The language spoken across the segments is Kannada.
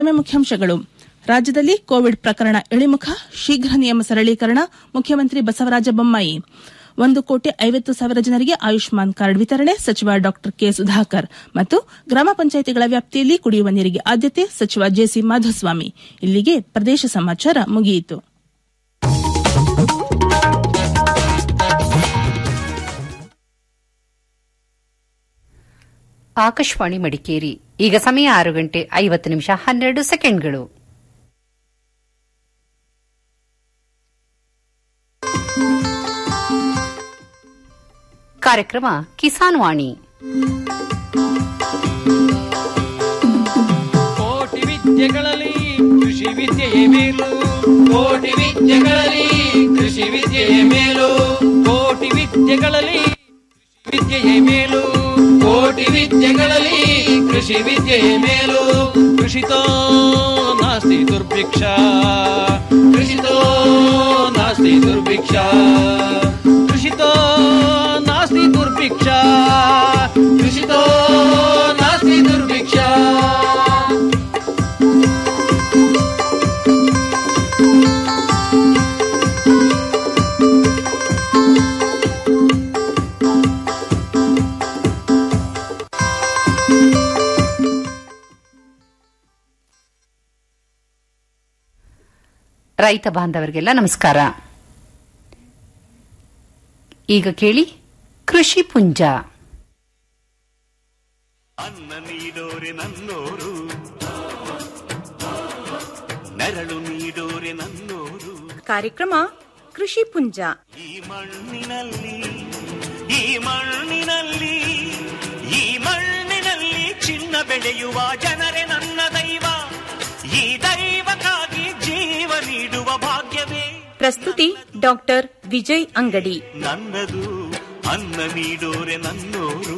ಮತ್ತೊಮ್ಮೆ ಮುಖ್ಯಾಂಶಗಳು ರಾಜ್ಯದಲ್ಲಿ ಕೋವಿಡ್ ಪ್ರಕರಣ ಇಳಿಮುಖ ಶೀಘ್ರ ನಿಯಮ ಸರಳೀಕರಣ ಮುಖ್ಯಮಂತ್ರಿ ಬಸವರಾಜ ಬೊಮ್ಮಾಯಿ ಒಂದು ಕೋಟಿ ಐವತ್ತು ಸಾವಿರ ಜನರಿಗೆ ಆಯುಷ್ಮಾನ್ ಕಾರ್ಡ್ ವಿತರಣೆ ಸಚಿವ ಡಾ ಕೆ ಸುಧಾಕರ್ ಮತ್ತು ಗ್ರಾಮ ಪಂಚಾಯಿತಿಗಳ ವ್ಯಾಪ್ತಿಯಲ್ಲಿ ಕುಡಿಯುವ ನೀರಿಗೆ ಆದ್ಯತೆ ಸಚಿವ ಜೆಸಿ ಮಾಧುಸ್ವಾಮಿ ಇಲ್ಲಿಗೆ ಪ್ರದೇಶ ಸಮಾಚಾರ ಮುಗಿಯಿತು ಆಕಾಶವಾಣಿ ಮಡಿಕೇರಿ ಈಗ ಸಮಯ ಆರು ಗಂಟೆ ಐವತ್ತು ನಿಮಿಷ ಹನ್ನೆರಡು ಸೆಕೆಂಡ್ಗಳು ಕಾರ್ಯಕ್ರಮ ಕಿಸಾನ್ ವಾಣಿ ಕೋಟಿ ವಿದ್ಯೆಗಳಲ್ಲಿ ಕೃಷಿ ವಿದ್ಯೆಯೇ ಮೇಲು ಕೋಟಿ ವಿದ್ಯೆಗಳಲ್ಲಿ ಕೃಷಿ ವಿದ್ಯೆಯೇ ಮೇಲು ಕೋಟಿ ವಿದ್ಯೆಗಳಲ್ಲಿ ಕೃಷಿ ವಿದ್ಯೆಯೇ ಮೇಲು ಕೋಟಿ ವಿದ್ಯೆಗಳಲ್ಲಿ ಕೃಷಿ ವಿದ್ಯೆಯೇ ಮೇಲು ಕೃಷಿತೋ ನಾಸ್ತಿ ದುರ್ಭಿಕ್ಷ ಕೃಷಿತೋ ನಾಸ್ತಿ ದುರ್ಭಿಕ್ಷ ಕೃಷಿತೋ ನಾಸ್ತಿ ದುರ್ಭಿಕ್ಷ ಕೃಷಿತೋ ನಾಸ್ತಿ ದುರ್ಭಿಕ್ಷ ರೈತ ಬಾಂಧವರಿಗೆಲ್ಲ ನಮಸ್ಕಾರ ಈಗ ಕೇಳಿ ಕೃಷಿ ಪುಂಜ ಅನ್ನ ನೀಡೋರೆ ನನ್ನೋರು ನೆರಳು ನೀಡೋರೆ ನನ್ನೋರು ಕಾರ್ಯಕ್ರಮ ಕೃಷಿ ಪುಂಜ ಈ ಮಣ್ಣಿನಲ್ಲಿ ಈ ಮಣ್ಣಿನಲ್ಲಿ ಈ ಮಣ್ಣಿನಲ್ಲಿ ಚಿನ್ನ ಬೆಳೆಯುವ ಜನರೇ ನನ್ನ ದೈವ ಈ ದೈವಕ್ಕಾಗಿ ಜೀವ ನೀಡುವ ಭಾಗ್ಯವೇ ಪ್ರಸ್ತುತಿ ಡಾಕ್ಟರ್ ವಿಜಯ್ ಅಂಗಡಿ ನನ್ನದು ಅನ್ನ ನೀಡೋರೆ ನನ್ನೋರು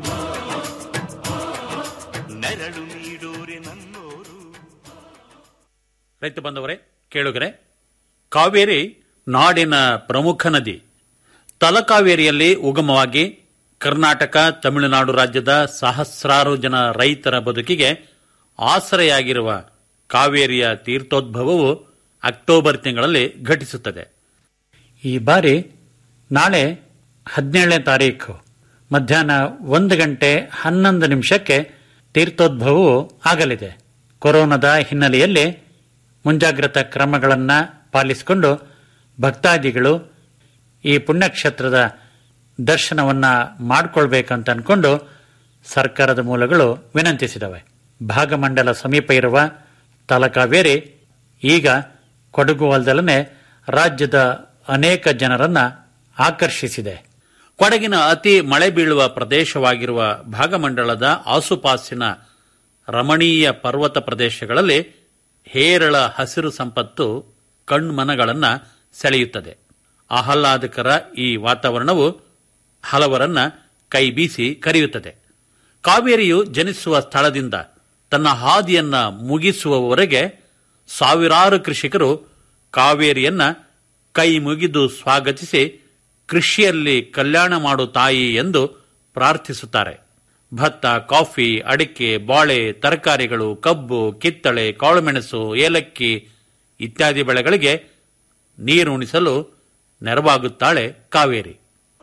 ನೆರಳು ನೀಡೋರೆ ನನ್ನೋರು ರೈತ ಬಂದವರೇ ಕೇಳುಗರೆ ಕಾವೇರಿ ನಾಡಿನ ಪ್ರಮುಖ ನದಿ ತಲಕಾವೇರಿಯಲ್ಲಿ ಉಗಮವಾಗಿ ಕರ್ನಾಟಕ ತಮಿಳುನಾಡು ರಾಜ್ಯದ ಸಹಸ್ರಾರು ಜನ ರೈತರ ಬದುಕಿಗೆ ಆಸರೆಯಾಗಿರುವ ಕಾವೇರಿಯ ತೀರ್ಥೋದ್ಭವವು ಅಕ್ಟೋಬರ್ ತಿಂಗಳಲ್ಲಿ ಘಟಿಸುತ್ತದೆ ಈ ಬಾರಿ ನಾಳೆ ಹದಿನೇಳನೇ ತಾರೀಖು ಮಧ್ಯಾಹ್ನ ಒಂದು ಗಂಟೆ ಹನ್ನೊಂದು ನಿಮಿಷಕ್ಕೆ ತೀರ್ಥೋದ್ಭವವು ಆಗಲಿದೆ ಕೊರೋನಾದ ಹಿನ್ನೆಲೆಯಲ್ಲಿ ಮುಂಜಾಗ್ರತಾ ಕ್ರಮಗಳನ್ನು ಪಾಲಿಸಿಕೊಂಡು ಭಕ್ತಾದಿಗಳು ಈ ಪುಣ್ಯಕ್ಷೇತ್ರದ ದರ್ಶನವನ್ನ ಮಾಡಿಕೊಳ್ಬೇಕಂತ ಅನ್ಕೊಂಡು ಸರ್ಕಾರದ ಮೂಲಗಳು ವಿನಂತಿಸಿದವೆ ಭಾಗಮಂಡಲ ಸಮೀಪ ಇರುವ ತಲಕಾವೇರಿ ಈಗ ಕೊಡಗು ಅಲ್ದಲನೆ ರಾಜ್ಯದ ಅನೇಕ ಜನರನ್ನ ಆಕರ್ಷಿಸಿದೆ ಕೊಡಗಿನ ಅತಿ ಮಳೆ ಬೀಳುವ ಪ್ರದೇಶವಾಗಿರುವ ಭಾಗಮಂಡಲದ ಆಸುಪಾಸಿನ ರಮಣೀಯ ಪರ್ವತ ಪ್ರದೇಶಗಳಲ್ಲಿ ಹೇರಳ ಹಸಿರು ಸಂಪತ್ತು ಕಣ್ಮನಗಳನ್ನ ಸೆಳೆಯುತ್ತದೆ ಆಹ್ಲಾದಕರ ಈ ವಾತಾವರಣವು ಹಲವರನ್ನ ಕೈ ಬೀಸಿ ಕರೆಯುತ್ತದೆ ಕಾವೇರಿಯು ಜನಿಸುವ ಸ್ಥಳದಿಂದ ತನ್ನ ಹಾದಿಯನ್ನ ಮುಗಿಸುವವರೆಗೆ ಸಾವಿರಾರು ಕೃಷಿಕರು ಕಾವೇರಿಯನ್ನ ಕೈ ಮುಗಿದು ಸ್ವಾಗತಿಸಿ ಕೃಷಿಯಲ್ಲಿ ಕಲ್ಯಾಣ ಮಾಡು ತಾಯಿ ಎಂದು ಪ್ರಾರ್ಥಿಸುತ್ತಾರೆ ಭತ್ತ ಕಾಫಿ ಅಡಿಕೆ ಬಾಳೆ ತರಕಾರಿಗಳು ಕಬ್ಬು ಕಿತ್ತಳೆ ಕಾಳುಮೆಣಸು ಏಲಕ್ಕಿ ಇತ್ಯಾದಿ ಬೆಳೆಗಳಿಗೆ ನೀರುಣಿಸಲು ನೆರವಾಗುತ್ತಾಳೆ ಕಾವೇರಿ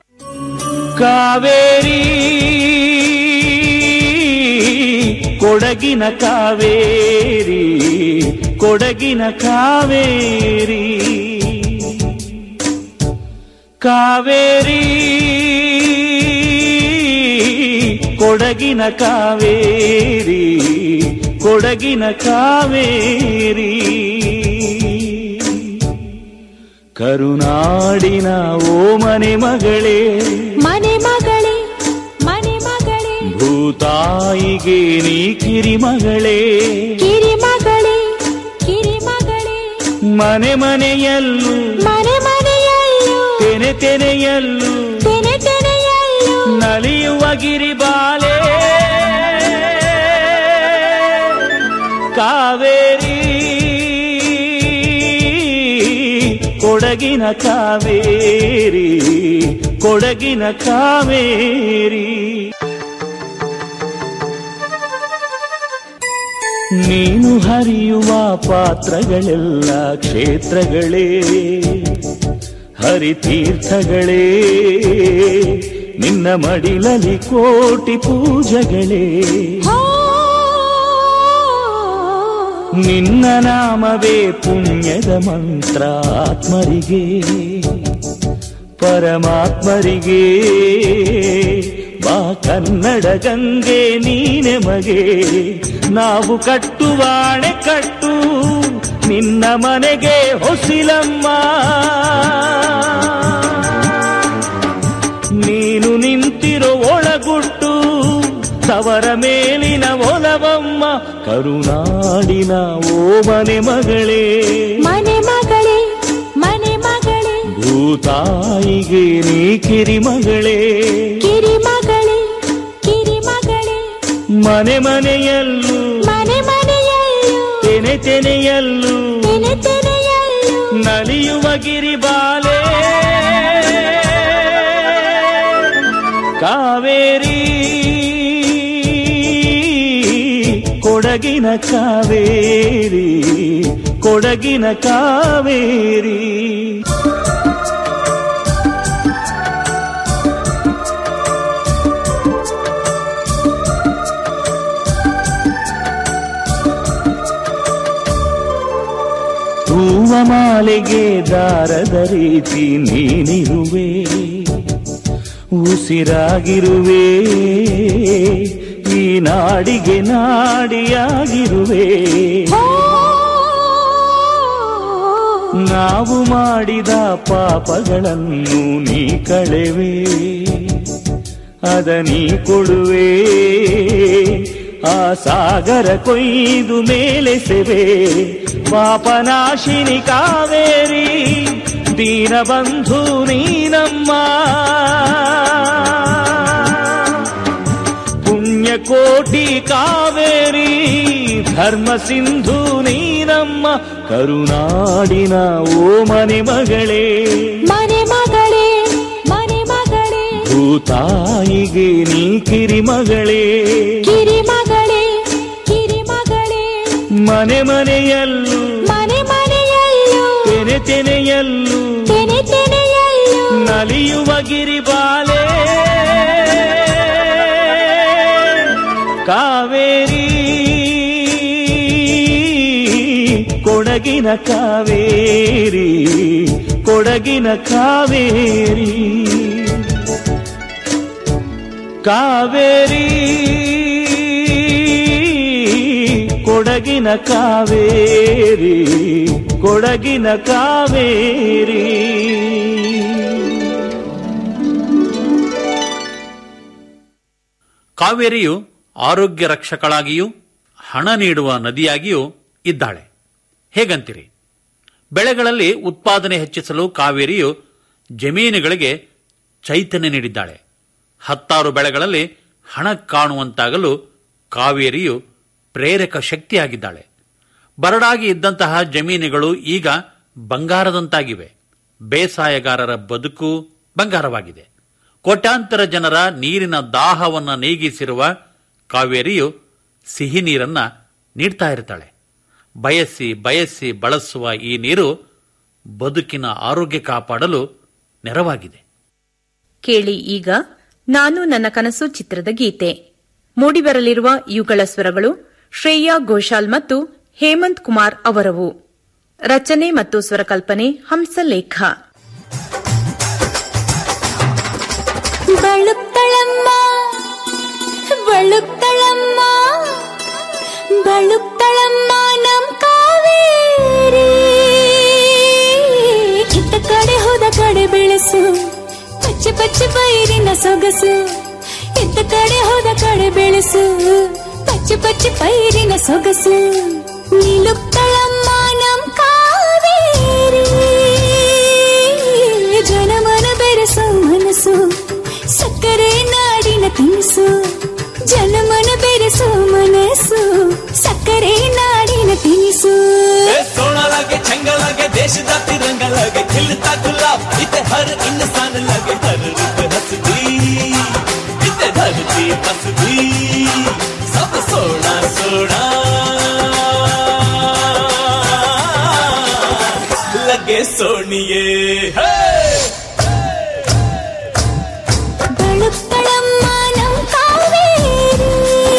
ಕಾವೇರಿ ಕೊಡಗಿನ ಕಾವೇರಿ ಕೊಡಗಿನ ಕಾವೇರಿ ಕಾವೇರಿ ಕೊಡಗಿನ ಕಾವೇರಿ ಕೊಡಗಿನ ಕಾವೇರಿ ಕರುನಾಡಿನ ಓ ಮನೆ ಮಗಳೇ ಮನೆ ಮಗಳೇ ಮನೆ ಮಗಳೇ ಭೂತಾಯಿಗೆ ನೀ ಕಿರಿಮಗಳೇ ಕಿರಿ ಮಗಳೇ ಕಿರಿ ಮಗಳೇ ಮನೆ ಮನೆಯಲ್ಲೂ ಮನೆ ಮನೆಯಲ್ಲೂ ತೆನೆ ತೆನೆಯಲ್ಲೂ ತೆನೆ ತೆನೆಯಲ್ಲೂ ನಲಿಯುವ ಗಿರಿಬಾಲೆ ಕಾವೇರಿ ಕೊಡಗಿನ ಕಾವೇರಿ ಕೊಡಗಿನ ಕಾವೇರಿ ನೀನು ಹರಿಯುವ ಪಾತ್ರಗಳೆಲ್ಲ ಕ್ಷೇತ್ರಗಳೇ ಹರಿತೀರ್ಥಗಳೇ ನಿನ್ನ ಮಡಿಲಲಿ ಕೋಟಿ ಪೂಜಗಳೇ ನಿನ್ನ ನಾಮವೇ ಪುಣ್ಯದ ಮಂತ್ರ ಆತ್ಮರಿಗೆ ಪರಮಾತ್ಮರಿಗೆ ಬಾ ಕನ್ನಡ ಗಂಗೆ ನೀನೆ ಮಗೆ ನಾವು ಕಟ್ಟುವಾಣೆ ಕಟ್ಟು ನಿನ್ನ ಮನೆಗೆ ಹೊಸಿಲಮ್ಮ ನೀನು ನಿಂತಿರೋ ಒಳಗುಟ್ಟು ತವರ ಮೇಲಿನ ಒಲವಮ್ಮ ಕರುನಾಡಿನ ಓ ಮನೆ ಮಗಳೇ ಮನೆ ಮಗಳೇ ಮನೆ ಮಗಳೇ ಭೂತಾಯಿಗೆ ನೀ ಕಿರಿ ಮಗಳೇ ಕಿರಿ ಮಗಳೇ ಕಿರಿ ಮಗಳೇ ಮನೆ ಮನೆಯಲ್ಲೂ ಮನೆ ಮನೆಯಲ್ಲೂ ತೆನೆ ತೆನೆಯಲ್ಲೂ ತೆನೆ ತೆನೆಯಲ್ಲೂ ನಲಿಯುವ ಗಿರಿಬಾಲೆ ಕಾವೇರಿ ಕೊಡಗಿನ ಕಾವೇರಿ ಕೊಡಗಿನ ಕಾವೇರಿ ಹೂವ ಮಾಲೆಗೆ ದಾರದ ರೀತಿ ನೀನಿರುವೆ ಉಸಿರಾಗಿರುವೆ ಈ ನಾಡಿಗೆ ನಾಡಿಯಾಗಿರುವೆ ನಾವು ಮಾಡಿದ ಪಾಪಗಳನ್ನು ನೀ ಕಳೆವೆ ಅದ ನೀ ಕೊಡುವೆ ಆ ಸಾಗರ ಕೊಯ್ದು ಮೇಲೆ ಸೆವೆ ಪಾಪನಾಶಿನಿ ಕಾವೇರಿ ದೀನಬಂಧು ನೀನಮ್ಮ ಪುಣ್ಯಕೋಟಿ ಕಾವೇರಿ ಧರ್ಮ ಸಿಂಧು ನೀನಮ್ಮ ಕರುನಾಡಿನ ಓ ಮನೆ ಮಗಳೇ ಮನೆ ಮಗಳೇ ಮನೆ ಮಗಳೇ ಭೂತಾಯಿಗೆ ನೀ ಕಿರಿ ಮಗಳೇ ಕಿರಿ ಮಗಳೇ ಕಿರಿ ಮಗಳೇ ಮನೆ ಮನೆಯಲ್ಲೂ ಮನೆ ಮನೆಯಲ್ಲೂ ತೆನೆ ತೆನೆಯಲ್ಲೂ ತೆನೆ ತೆನೆಯಲ್ಲೂ ನಲಿಯುವ ಗಿರಿಬಾಲೆ ಕಾವೇರಿ ಕೊಡಗಿನ ಕಾವೇರಿ ಕೊಡಗಿನ ಕಾವೇರಿ ಕಾವೇರಿ ಕೊಡಗಿನ ಕಾವೇರಿ ಕೊಡಗಿನ ಕಾವೇರಿ ಕಾವೇರಿಯು ಆರೋಗ್ಯ ರಕ್ಷಕಳಾಗಿಯೂ ಹಣ ನೀಡುವ ನದಿಯಾಗಿಯೂ ಇದ್ದಾಳೆ ಹೇಗಂತೀರಿ ಬೆಳೆಗಳಲ್ಲಿ ಉತ್ಪಾದನೆ ಹೆಚ್ಚಿಸಲು ಕಾವೇರಿಯು ಜಮೀನುಗಳಿಗೆ ಚೈತನ್ಯ ನೀಡಿದ್ದಾಳೆ ಹತ್ತಾರು ಬೆಳೆಗಳಲ್ಲಿ ಹಣ ಕಾಣುವಂತಾಗಲು ಕಾವೇರಿಯು ಪ್ರೇರಕ ಶಕ್ತಿಯಾಗಿದ್ದಾಳೆ ಬರಡಾಗಿ ಇದ್ದಂತಹ ಜಮೀನುಗಳು ಈಗ ಬಂಗಾರದಂತಾಗಿವೆ ಬೇಸಾಯಗಾರರ ಬದುಕು ಬಂಗಾರವಾಗಿದೆ ಕೋಟ್ಯಾಂತರ ಜನರ ನೀರಿನ ದಾಹವನ್ನು ನೀಗಿಸಿರುವ ಕಾವೇರಿಯು ಸಿಹಿ ನೀರನ್ನ ನೀಡ್ತಾ ಇರ್ತಾಳೆ ಬಯಸಿ ಬಯಸಿ ಬಳಸುವ ಈ ನೀರು ಬದುಕಿನ ಆರೋಗ್ಯ ಕಾಪಾಡಲು ನೆರವಾಗಿದೆ ಕೇಳಿ ಈಗ ನಾನು ನನ್ನ ಕನಸು ಚಿತ್ರದ ಗೀತೆ ಮೂಡಿಬರಲಿರುವ ಇವುಗಳ ಸ್ವರಗಳು ಶ್ರೇಯಾ ಘೋಷಾಲ್ ಮತ್ತು ಹೇಮಂತ್ ಕುಮಾರ್ ಅವರವು ರಚನೆ ಮತ್ತು ಸ್ವರಕಲ್ಪನೆ ಹಂಸಲೇಖ ಬಳುತ್ತಳಮ್ಮ ಬಳುತ್ತಳಮ್ಮ ಬಳುತ್ತಳಮ್ಮ ನಮ್ ಕಾವೇರಿ ಇತ್ತ ಕಡೆ ಹೋದ ಕಡೆ ಬೆಳೆಸು ಪಚ್ಚೆ ಪಚ್ಚೆ ಪೈರಿನ ಸೊಗಸು ಇತ್ತ ಕಡೆ ಹೋದ ಕಡೆ ಬೆಳೆಸು ಪಚ್ಚೆ ಪಚ್ಚೆ ಪೈರಿನ ಸೊಗಸು ನಿಲುಕ್ತಳಮ್ಮ ನಮ್ ಕಾವೇರಿ ಜನಮನ ಬೆರೆಸೋ ಮನಸ್ಸು ಸಕ್ಕರೆ ನಾಡಿನ ತಿನಿಸು ಜನಮನ ಬೆರೆಸೋ ಮನಸ್ಸು ಸಕ್ಕರೆ ನಾಡಿನ ತಿನಿಸು सोना लगे छंगा लगे देश का तिरंगा लगे खिलता गुलाब इते हर इंसान लगे हर रुख हंसदी इते धरती हंसदी सब सोना सोना ಲಗೆ ಸೋಣಿಯೇ ಹೇ ಬಳುತ್ತಳಮ್ಮ ನಮ್ ಕಾವೇರಿ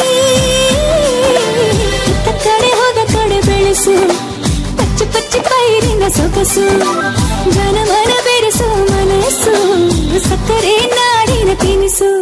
ಇತ್ತ ಕಡೆ ಹೋದ ಕಡೆ ಬೆಳೆಸು ಪಚ್ಚು ಪಚ್ಚು ಪೈರಿನ ಸೊಗಸು ಜನಮನ ಬೆರೆಸು ಮನಸ್ಸು ಸಕ್ಕರೆ ನಾಡಿನ ತಿನಿಸು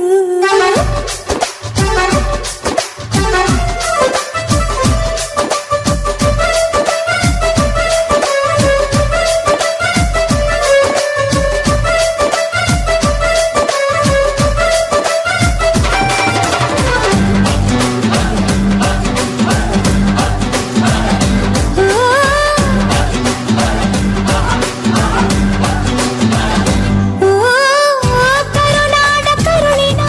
ಓ ಕರುನಾಡ ಕರುಳಿನ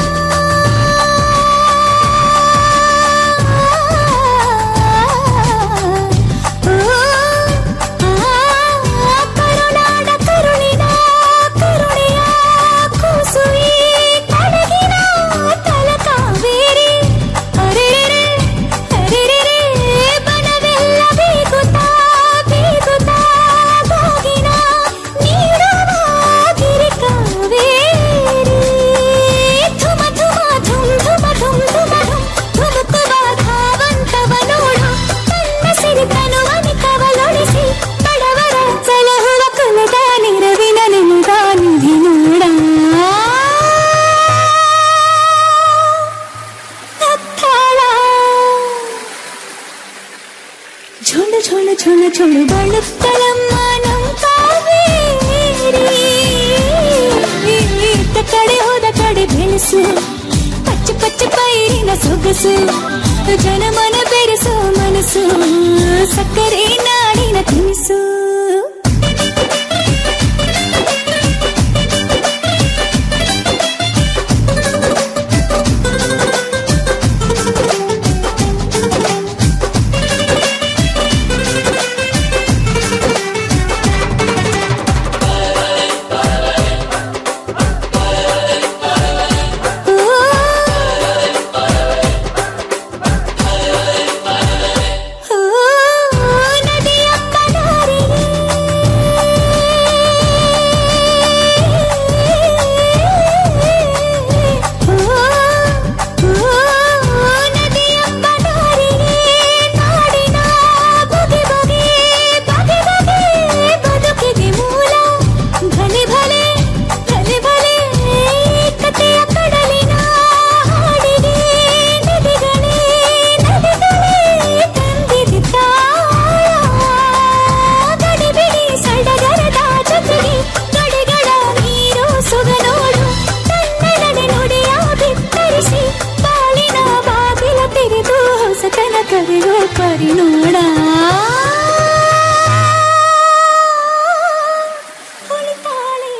ಕರುನಾಡ ಕರುಳಿನ ಕರುಣೆಯ ಕೂಸು ಈ ಕಡಗಿನ ತಲಕಾವೇರಿ ಅರೆರೆ ಅರೆರೆ ಬನವೆಲ್ಲ ಬೀಗುತ್ತಾ ಬೀಗುತ್ತಾ ಬಾಗಿನ ನೀಡುವ ಗಿರಿ ಕಾವೇರಿ ಧುಮ ಧುಮ ಧುಮ್ ಧುಮ ಧುಮ್ ಧುಮ ಧುಮ್ ಧುಮುಕುವ ಧಾವಂತವ ನೋಡ ತನ್ನ ಸಿರಿತನು ಅನಿಕವಲೊಳಿಸಿ ಬಡವರ ಸಲಹುವ ಕುಲದ ನಿರವಿನ ನಿಂದ ನಿಧಿ ನೋಡ ಕತ್ತಾಳ ಝೊಣ ಝೊಣ ಝೊಣ ಝೊಣ ಬಳುತ್ತಲಮ್ಮ ನಮ್ ಕಾವೇರಿ ಇತ್ತ ಕಡೆ ಹೋದ ಕಡೆ ಬೆಳೆಸು ಪಚ್ಚು ಪಚ್ಚು ಪೈರಿನ ಸೊಗಸು ಜನಮನ ಬೆರೆಸು ಮನಸ್ಸು ಸಕ್ಕರೆ ನಾಡಿನ ತಿನಿಸು ನದಿಯಪ್ಪ ದಾರಿಗೆ ನದಿಯಪ್ಪ ದಾರಿಗೆ ನಾಡಿನ ಬಗೆ ಬಗೆ ಬಗೆ ಬಗೆ ಬದುಕಿಗೆ ಮೂಲ ಭಲೆ ಭಲೆ ಭಲೆ ಭಲೆ ಕಥೆಯ ಕಡಲಿನ ಹಾಡಿಗೆ ನದಿಗಳೇ ನದಿಗಳೇ ತಂದಿದೆ ತಾಳ ಗಡಿಬಿಡಿ ಸಡಗರದ ಜೊತೆಗೆ ಗಡಿಗಳ ನೀರು ಸುಗನೋಡು ತನ್ನಡನೆ ನುಡಿಯ ಬಿತ್ತರಿಸಿ ಬಾಳಿನ ಬಾಗಿಲ ತೆರೆದು ಹೊಸತನ ಕರೆಯೋ ಪರಿನೋಡ ಕುಳಿತಾಳೆ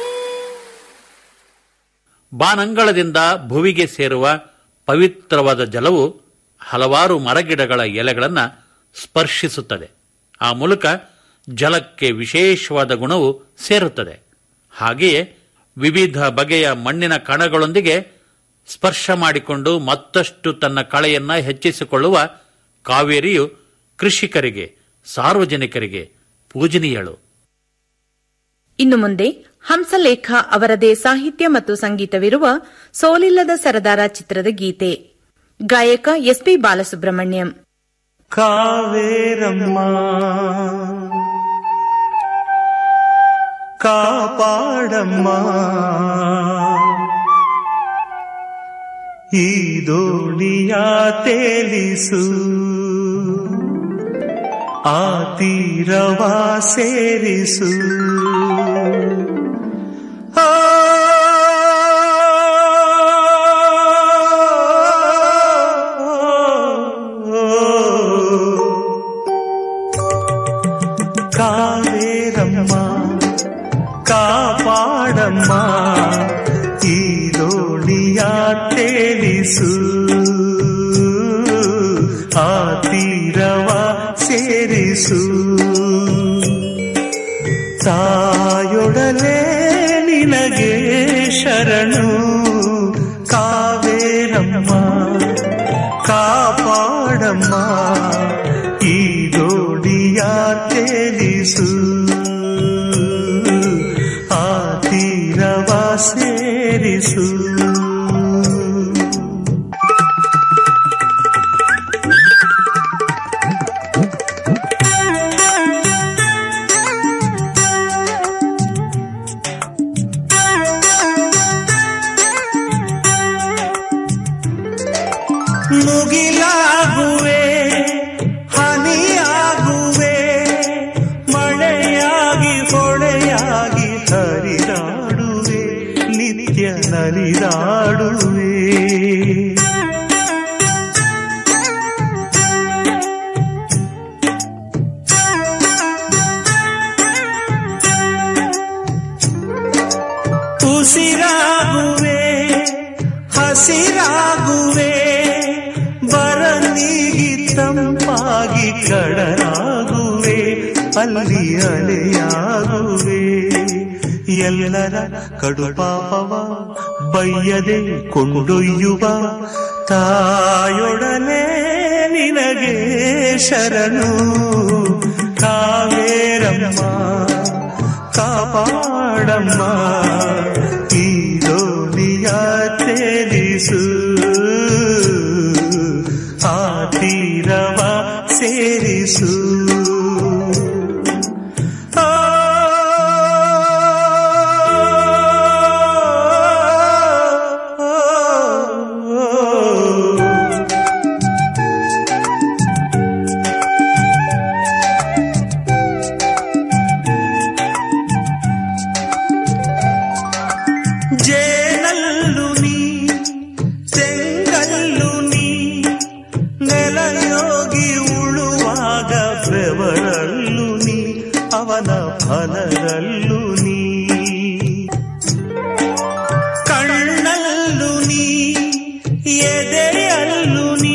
ಬಾನಂಗಳದಿಂದ ಭುವಿಗೆ ಸೇರುವ ಪವಿತ್ರವಾದ ಜಲವು ಹಲವಾರು ಮರಗಿಡಗಳ ಎಲೆಗಳನ್ನು ಸ್ಪರ್ಶಿಸುತ್ತದೆ ಆ ಮೂಲಕ ಜಲಕ್ಕೆ ವಿಶೇಷವಾದ ಗುಣವು ಸೇರುತ್ತದೆ ಹಾಗೆಯೇ ವಿವಿಧ ಬಗೆಯ ಮಣ್ಣಿನ ಕಣಗಳೊಂದಿಗೆ ಸ್ಪರ್ಶ ಮಾಡಿಕೊಂಡು ಮತ್ತಷ್ಟು ತನ್ನ ಕಳೆಯನ್ನ ಹೆಚ್ಚಿಸಿಕೊಳ್ಳುವ ಕಾವೇರಿಯು ಕೃಷಿಕರಿಗೆ ಸಾರ್ವಜನಿಕರಿಗೆ ಪೂಜನೀಯಳು ಇನ್ನು ಮುಂದೆ ಹಂಸಲೇಖ ಅವರದೇ ಸಾಹಿತ್ಯ ಮತ್ತು ಸಂಗೀತವಿರುವ ಸೋಲಿಲ್ಲದ ಸರದಾರ ಚಿತ್ರದ ಗೀತೆ ಗಾಯಕ ಎಸ್ಪಿ ಬಾಲಸುಬ್ರಹ್ಮಣ್ಯಂ ಕಾವೇರಮ್ಮ ಕಾಪಾಡಮ್ಮ ಈ ದೋಣಿಯ ತೇಲಿಸು ಆ ತೀರವ ಸೇರಿಸು ಆ ಕಾವೇರಮ್ಮ ಕಾಪಾಡಮ್ಮ ಈ ದೋಣಿಯ ತೇಲಿಸು ಆ ತೀರವ ಸೇರಿಸು ತಾಯೊಡಲೆ ನಿನಗೆ ಶರಣು ಕಾವೇರಮ್ಮ ಕಾಪಾಡಮ್ಮ ಈ ದೋಡಿಯ ತೇಲಿಸು ಸೇರಿಸು ಮುಗಿಲಾಗುವೆ ಹನಿಯಾಗುವೆ ಮಳೆಯಾಗಿ ಹೊಳೆಯಾಗಿ ಹರಿದಾಡುವೆ ನಿತ್ಯ ನಲಿದಾಡುವೆ ಉಸಿರಾಗುವೆ ಹಸಿರಾಗುವೆ ಬರ ನೀಗಿ ತಂಪಾಗಿ ಕಡಲಾಗುವೆ ಅಲ್ಲಿ ಅಲೆಯಾಗುವೆ ಎಲ್ಲರ ಕಡುಪಾಪವ ಬಯ್ಯದೆ ಕೊಂಡೊಯ್ಯುವ ತಾಯೊಡನೆ ನಿನಗೆ ಶರಣು ಕಾವೇರಮ್ಮ ಕಾಪಾಡಮ್ಮ ಈ ದೋಣಿಯ ತೇಲಿಸು ಆ ತೀರವ ಸೇರಿಸು ಆ, ಜೇನಲ್ಲು ನೀ ಚೆಂಗಲ್ಲು ನೀ ನೆಲಯೋಗಿ ಉಳುವಾಗ ಬೆವರಲ್ಲು ನೀ ಅವನ ಫಲದಲ್ಲೂ ನೀ ಕಣ್ಣಲ್ಲು ನೀ ಎದೆಯಲ್ಲು ನೀ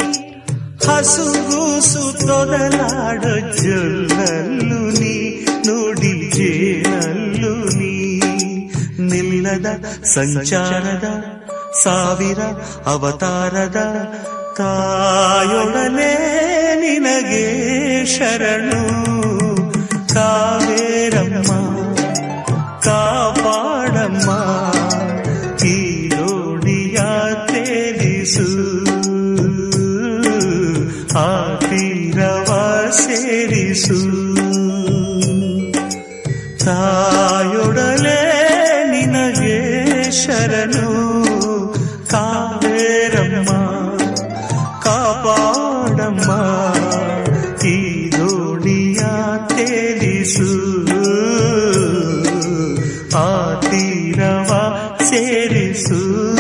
ಹಸುಗೂಸು ತೊದಲಾಡ ಜೊಲ್ಲಲ್ಲು ನೀ ನುಡಿ ಜೇನಲ್ಲು ನೀ ನಿಲ್ಲದ ಸಂಚಾರದ ಸಾವಿರ ಅವತಾರದ ತಾಯೊಡನೆ ನಿನಗೆ ಶರಣು ಕಾವೇರಮ್ಮ ಕಾಪಾಡಮ್ಮ ಈ ದೋಣಿಯ ತೇಲಿಸು ಆ ತೀರವ ಸೇರಿಸು ತಾಯೊಡಲೆ ನಿನಗೆ ಶರಣು ಕಾವೇರಮ್ಮ ಕಾಪಾಡಮ್ಮ ಈ ದೋಣಿಯ ತೇಲಿಸು ಆ ತೀರವ ಸೇರಿಸು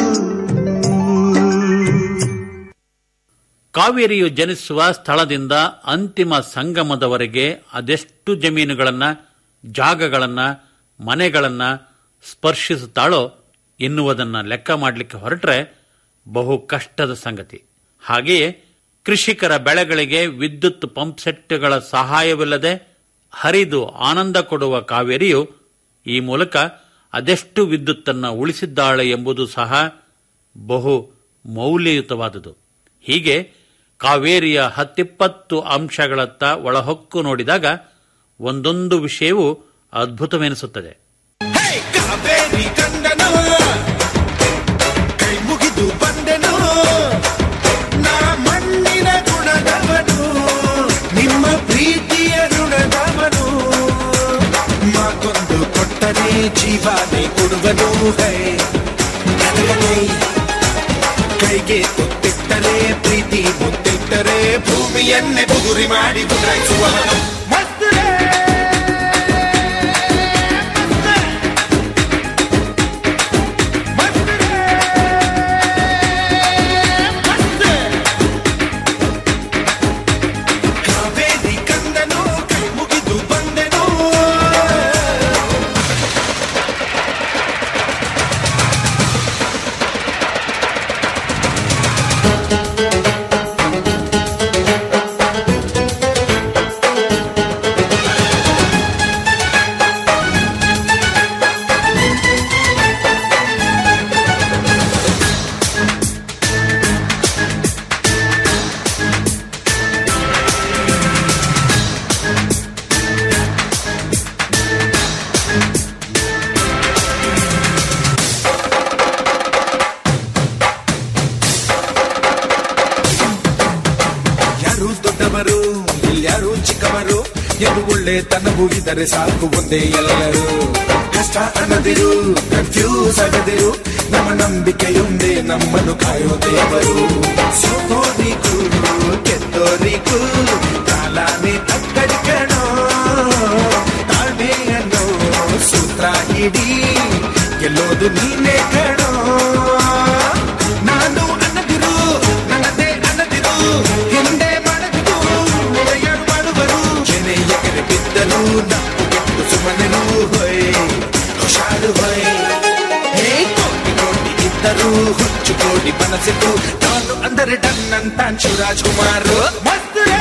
ಕಾವೇರಿಯು ಜನಿಸುವ ಸ್ಥಳದಿಂದ ಅಂತಿಮ ಸಂಗಮದವರೆಗೆ ಅದೆಷ್ಟು ಜಮೀನುಗಳನ್ನ ಜಾಗಗಳನ್ನ ಮನೆಗಳನ್ನ ಸ್ಪರ್ಶಿಸುತ್ತಾಳೋ ಎನ್ನುವುದನ್ನ ಲೆಕ್ಕ ಮಾಡಲಿಕ್ಕೆ ಹೊರಟ್ರೆ ಬಹು ಕಷ್ಟದ ಸಂಗತಿ ಹಾಗೆಯೇ ಕೃಷಿಕರ ಬೆಳೆಗಳಿಗೆ ವಿದ್ಯುತ್ ಪಂಪ್ ಸೆಟ್ಗಳ ಸಹಾಯವಿಲ್ಲದೆ ಹರಿದು ಆನಂದ ಕೊಡುವ ಕಾವೇರಿಯು ಈ ಮೂಲಕ ಅದೆಷ್ಟು ವಿದ್ಯುತ್ತನ್ನು ಉಳಿಸಿದ್ದಾಳೆ ಎಂಬುದು ಸಹ ಬಹು ಮೌಲ್ಯಯುತವಾದುದು ಹೀಗೆ ಕಾವೇರಿಯ ಹತ್ತಿಪ್ಪತ್ತು ಅಂಶಗಳತ್ತ ಒಳಹೊಕ್ಕು ನೋಡಿದಾಗ ಒಂದೊಂದು ವಿಷಯವೂ ಅದ್ಭುತವೆನಿಸುತ್ತದೆ ಕಾವೇರಿ ಕಂಡನು ಕೈ ಮುಗಿದು ಬಂದೆನು ನಾ ಮಣ್ಣಿನ ಗುಣದವನು ನಿಮ್ಮ ಪ್ರೀತಿಯ ಋಣದವನು ಮಾತೊಂದು ಕೊಟ್ಟರೆ ಜೀವಾನೆ ಕೊಡುವನು ಹೈ ಕದಲನೆ. ಕೈಗೆ ತುತ್ತಿಟ್ಟರೆ ಪ್ರೀತಿ ಮುತ್ತಿಟ್ಟರೆ ಭೂಮಿಯನ್ನೇ ಬುಗುರಿ ಮಾಡಿ ಬುದ್ರಾಯಿಸುವವನು ಮಸ್ತುರೇ ಕಾವೇರಿ ಕಂದನು ಕೈ ಮುಗಿದು ಬಂದೆನು ತಕ್ಕವರು ಎಂದು ಒಳ್ಳೆತನವೂ ಇದ್ದರೆ ಸಾಕು ಒಂದೇ ಎಲ್ಲರೂ ಕಷ್ಟ ಅನ್ನದಿರು ಕನ್ಫ್ಯೂಸ್ ಆಗದಿರು ನಮ್ಮ ನಂಬಿಕೆಯೊಂದೇ ನಮ್ಮನ್ನು ಕಾಯೋ ದೇವರು ಸೋತೋರಿಗೂ ಗೆದ್ದೋರಿಗೂ ಕಾಲಾನೆ ತಕ್ಕಡಿ ಕಣೋ ತಾಳ್ಮೆಯನ್ನು ಸೂತ್ರ ಹಿಡಿ ಗೆಲ್ಲೋದು ನೀನೇ ಕಣೋ ನಾನು ಅನ್ನದಿರು ನನ್ನದೇ ಅನ್ನದಿರು ಹಿಂದೆ ಮಾಡದಿರು ಯಾರು ಮಾಡುವರು ಕೆನೆ ಎಕರೆ ಬಿದ್ದರು ನಾವು ಕೆಟ್ಟು ಸುಮ್ಮನೆರು ಹೊಯ್ ಹುಷಾರು ಹೊಯ್ ಹೇ ಕೋಟಿ ಕೋಟಿ ಇದ್ದರು ಹುಚ್ಚು ಕೋಟಿ ಮನಸ್ಸಿದ್ದು ನಾನು ಅಂದರೆ ಡನ್ ಅಂತ ಶಿವರಾಜ್ ಕುಮಾರ್ ಮಸ್ತ್ ರೇ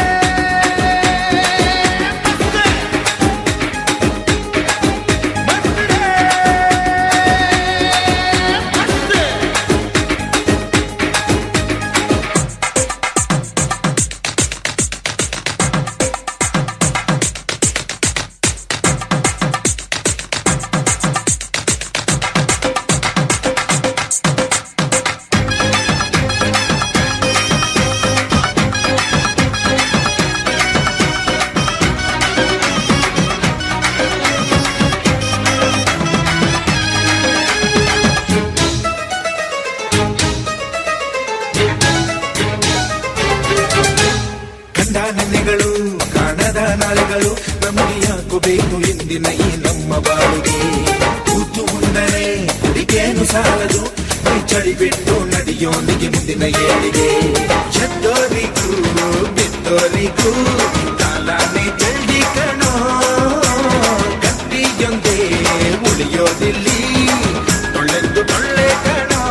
ಕಂಡ ನೆನೆಗಳು ಕಾಣದ ನಾಳೆಗಳು ನಮಗೆ ಯಾಕೋ ಬೇಕು ಇಂದಿನ ಈ ನಮ್ಮ ಬಾಳಿಗೆ ಕೂತು ಮುಂದರೆ ಹುಡುಗೇನು ಸಾಲದು ಕೈ ಚಳಿ ಬಿಟ್ಟು ನಡೆಯೋನಿಗೆ ಮುಂದಿನ ಏಳಿಗೆ ಎದ್ದೋರಿಗೂ ಬಿದ್ದೋರಿಗೂ ಕಾಲಾನೆ ಜಲ್ದಿ ಕಣೋ ಕತ್ತಿಯೊಂದೇ ಉಳಿಯೋದಿಲ್ಲಿ ಟೊಳ್ಳೆಂದು ಟೊಳ್ಳೆ ಕಣೋ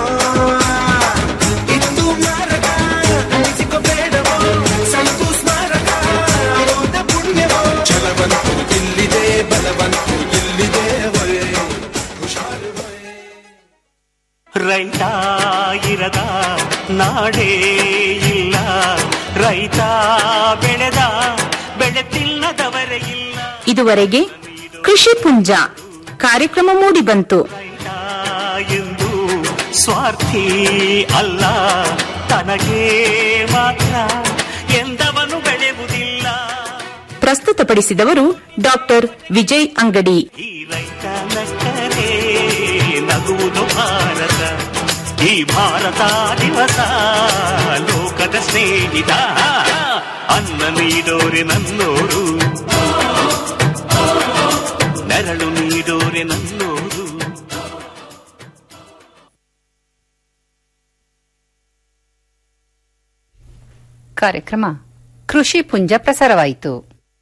ಇಂದು ಮಾರಕ ಅನಿಸಿಕೋಬೇಡವೋ ಸಂತು ಸ್ಮಾರಕ ಹೌದ ಪುಣ್ಯವೋ ಛಲವಂತೂ ಇಲ್ಲಿದೆ ಬಲವಂತೂ ಇಲ್ಲಿದೆ ಹೊಯ್ ಹುಷಾರು ಹೊಯ್ ರೈತ ಇರದ ನಾಡೇ ಇಲ್ಲ ರೈತ ಬೆಳೆದ ಬೆಳೆ ತಿನ್ನದವರೇ ಇಲ್ಲ ಇದುವರೆಗೆ ಕೃಷಿ ಪುಂಜ ಕಾರ್ಯಕ್ರಮ ಮೂಡಿಬಂತು ಎಂದು ಸ್ವಾರ್ಥಿ ಅಲ್ಲ ತನಗೆ ಮಾತ್ರ ಎಂದವನು ಬೆಳೆಯುವುದಿಲ್ಲ ಪ್ರಸ್ತುತಪಡಿಸಿದವರು ಡಾಕ್ಟರ್ ವಿಜಯ್ ಅಂಗಡಿ ಈ ರೈತ ನಕ್ಕರೆ ನಗುವುದು ಭಾರತ ಈ ಭಾರತ ದಿವಸ ಲೋಕದ ಸ್ನೇಹಿತ ಅನ್ನ ನೀಡೋರೆ ನನ್ನೋರು ನೆರಳು ನೀಡೋರೆ ನನ್ನೋರು ಕಾರ್ಯಕ್ರಮ ಕೃಷಿ ಪುಂಜ ಪ್ರಸಾರವಾಯಿತು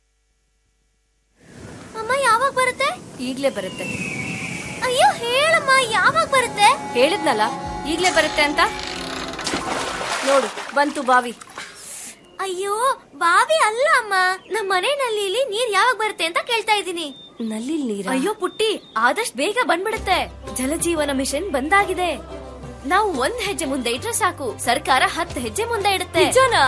ಅಮ್ಮ ಯಾವಾಗ ಬರುತ್ತೆ ಈಗ್ಲೇ ಬರುತ್ತೆ ಅಯ್ಯೋ ಹೇಳಮ್ಮ ಯಾವಾಗ ಬರುತ್ತೆ ಹೇಳಿದ್ನಲ್ಲ ಈಗ್ಲೇ ಬರುತ್ತೆ ಅಂತ ನೋಡು ಬಂತು ಬಾವಿ ಅಯ್ಯೋ ಬಾವಿ ಅಲ್ಲ ಅಮ್ಮ ನಮ್ಮ ಮನೆ ನಲ್ಲಿಲಿ ನೀರ್ ಯಾವಾಗ ಬರುತ್ತೆ ಅಂತ ಕೇಳ್ತಾ ಇದ್ದೀನಿ ನಲ್ಲಿ ನೀರ ಅಯ್ಯೋ ಪುಟ್ಟಿ ಆದಷ್ಟು ಬೇಗ ಬಂದ್ಬಿಡುತ್ತೆ ಜಲಜೀವನ ಮಿಷನ್ ಬಂದಾಗಿದೆ ನಾವು ಒಂದ್ ಹೆಜ್ಜೆ ಮುಂದೆ ಇಟ್ರೆ ಸಾಕು ಸರ್ಕಾರ ಹತ್ತು ಹೆಜ್ಜೆ ಮುಂದೆ ಇಡುತ್ತೆ ನಿಜನಾ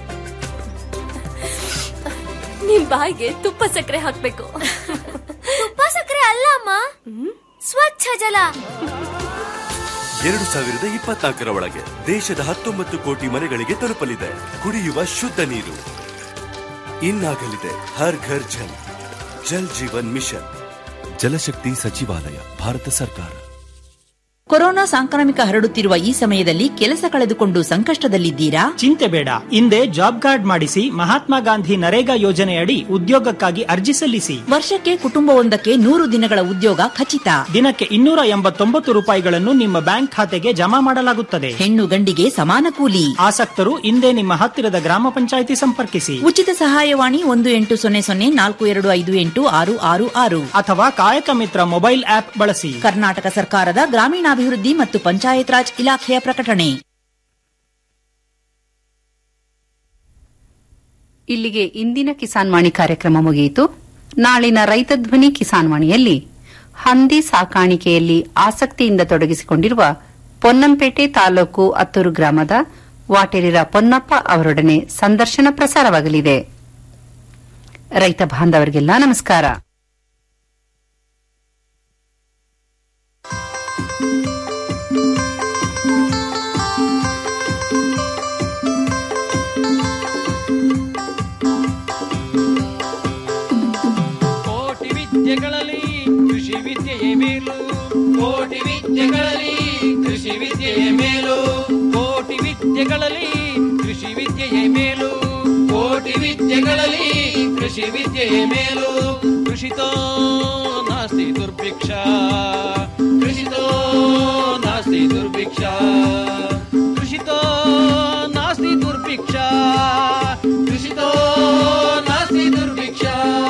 ನಿಮ್ ಬಾಯಿಗೆ ತುಪ್ಪ ಸಕ್ಕರೆ ಹಾಕ್ಬೇಕು ತುಪ್ಪ ಸಕ್ಕರೆ ಅಲ್ಲ ಅಮ್ಮ ಸ್ವಚ್ಛ ಜಲ ಎರಡು ಸಾವಿರದ ಇಪ್ಪತ್ನಾಲ್ಕರ ಒಳಗೆ ದೇಶದ ಹತ್ತೊಂಬತ್ತು ಕೋಟಿ ಮನೆಗಳಿಗೆ ತಲುಪಲಿದೆ ಕುಡಿಯುವ ಶುದ್ಧ ನೀರು ಇನ್ನಾಗಲಿದೆ ಹರ್ ಘರ್ ಜಲ್ ಜಲ್ ಜೀವನ್ ಮಿಷನ್ ಜಲಶಕ್ತಿ ಸಚಿವಾಲಯ ಭಾರತ ಸರ್ಕಾರ ಕೊರೋನಾ ಸಾಂಕ್ರಾಮಿಕ ಹರಡುತ್ತಿರುವ ಈ ಸಮಯದಲ್ಲಿ ಕೆಲಸ ಕಳೆದುಕೊಂಡು ಸಂಕಷ್ಟದಲ್ಲಿದ್ದೀರಾ ಚಿಂತೆ ಬೇಡ ಹಿಂದೆ ಜಾಬ್ ಕಾರ್ಡ್ ಮಾಡಿಸಿ ಮಹಾತ್ಮ ಗಾಂಧಿ ನರೇಗಾ ಯೋಜನೆಯಡಿ ಉದ್ಯೋಗಕ್ಕಾಗಿ ಅರ್ಜಿ ಸಲ್ಲಿಸಿ ವರ್ಷಕ್ಕೆ ಕುಟುಂಬವೊಂದಕ್ಕೆ ನೂರು ದಿನಗಳ ಉದ್ಯೋಗ ಖಚಿತ ದಿನಕ್ಕೆ ಇನ್ನೂರ ಎಂಬತ್ತೊಂಬತ್ತು ರೂಪಾಯಿಗಳನ್ನು ನಿಮ್ಮ ಬ್ಯಾಂಕ್ ಖಾತೆಗೆ ಜಮಾ ಮಾಡಲಾಗುತ್ತದೆ ಹೆಣ್ಣು ಗಂಡಿಗೆ ಸಮಾನ ಕೂಲಿ ಆಸಕ್ತರು ಹಿಂದೆ ನಿಮ್ಮ ಹತ್ತಿರದ ಗ್ರಾಮ ಪಂಚಾಯಿತಿ ಸಂಪರ್ಕಿಸಿ ಉಚಿತ ಸಹಾಯವಾಣಿ ಒಂದು ಎಂಟು ಸೊನ್ನೆ ಸೊನ್ನೆ ನಾಲ್ಕು ಎರಡು ಐದು ಎಂಟು ಆರು ಆರು ಆರು ಅಥವಾ ಕಾಯಕ ಮಿತ್ರ ಮೊಬೈಲ್ ಆಪ್ ಬಳಸಿ ಕರ್ನಾಟಕ ಸರ್ಕಾರದ ಗ್ರಾಮೀಣಾಭಿವೃದ್ಧಿ ಮತ್ತು ಪಂಚಾಯತ್ ರಾಜ್ ಇಲಾಖೆಯ ಪ್ರಕಟಣೆ ಇಲ್ಲಿಗೆ ಇಂದಿನ ಕಿಸಾನ್ ವಾಣಿ ಕಾರ್ಯಕ್ರಮ ಮುಗಿಯಿತು ನಾಳಿನ ರೈತ ಧ್ವನಿ ಕಿಸಾನ್ ವಾಣಿಯಲ್ಲಿ ಹಂದಿ ಸಾಕಾಣಿಕೆಯಲ್ಲಿ ಆಸಕ್ತಿಯಿಂದ ತೊಡಗಿಸಿಕೊಂಡಿರುವ ಪೊನ್ನಂಪೇಟೆ ತಾಲೂಕು ಅತ್ತೂರು ಗ್ರಾಮದ ವಾಟೇರಿರ ಪೊನ್ನಪ್ಪ ಅವರೊಡನೆ ಸಂದರ್ಶನ ಪ್ರಸಾರವಾಗಲಿದೆ ರೈತ ಬಾಂಧವರಿಗೆಲ್ಲ ನಮಸ್ಕಾರ ವಿದ್ಯೆಗಳಲ್ಲಿ ಕೃಷಿ ವಿದ್ಯೆಯೇ ಮೇಲು ಕೋಟಿ ವಿದ್ಯೆಗಳಲ್ಲಿ ಕೃಷಿ ವಿದ್ಯೆಯೇ ಮೇಲು ಕೃಷಿತೋ ನಾಸ್ತಿ ದುರ್ಭಿಕ್ಷ ಕೃಷಿತೋ ನಾಸ್ತಿ ದುರ್ಭಿಕ್ಷ ಕೃಷಿತೋ ನಾಸ್ತಿ ದುರ್ಭಿಕ್ಷ ಕೃಷಿತೋ ನಾಸ್ತಿ ದುರ್ಭಿಕ್ಷ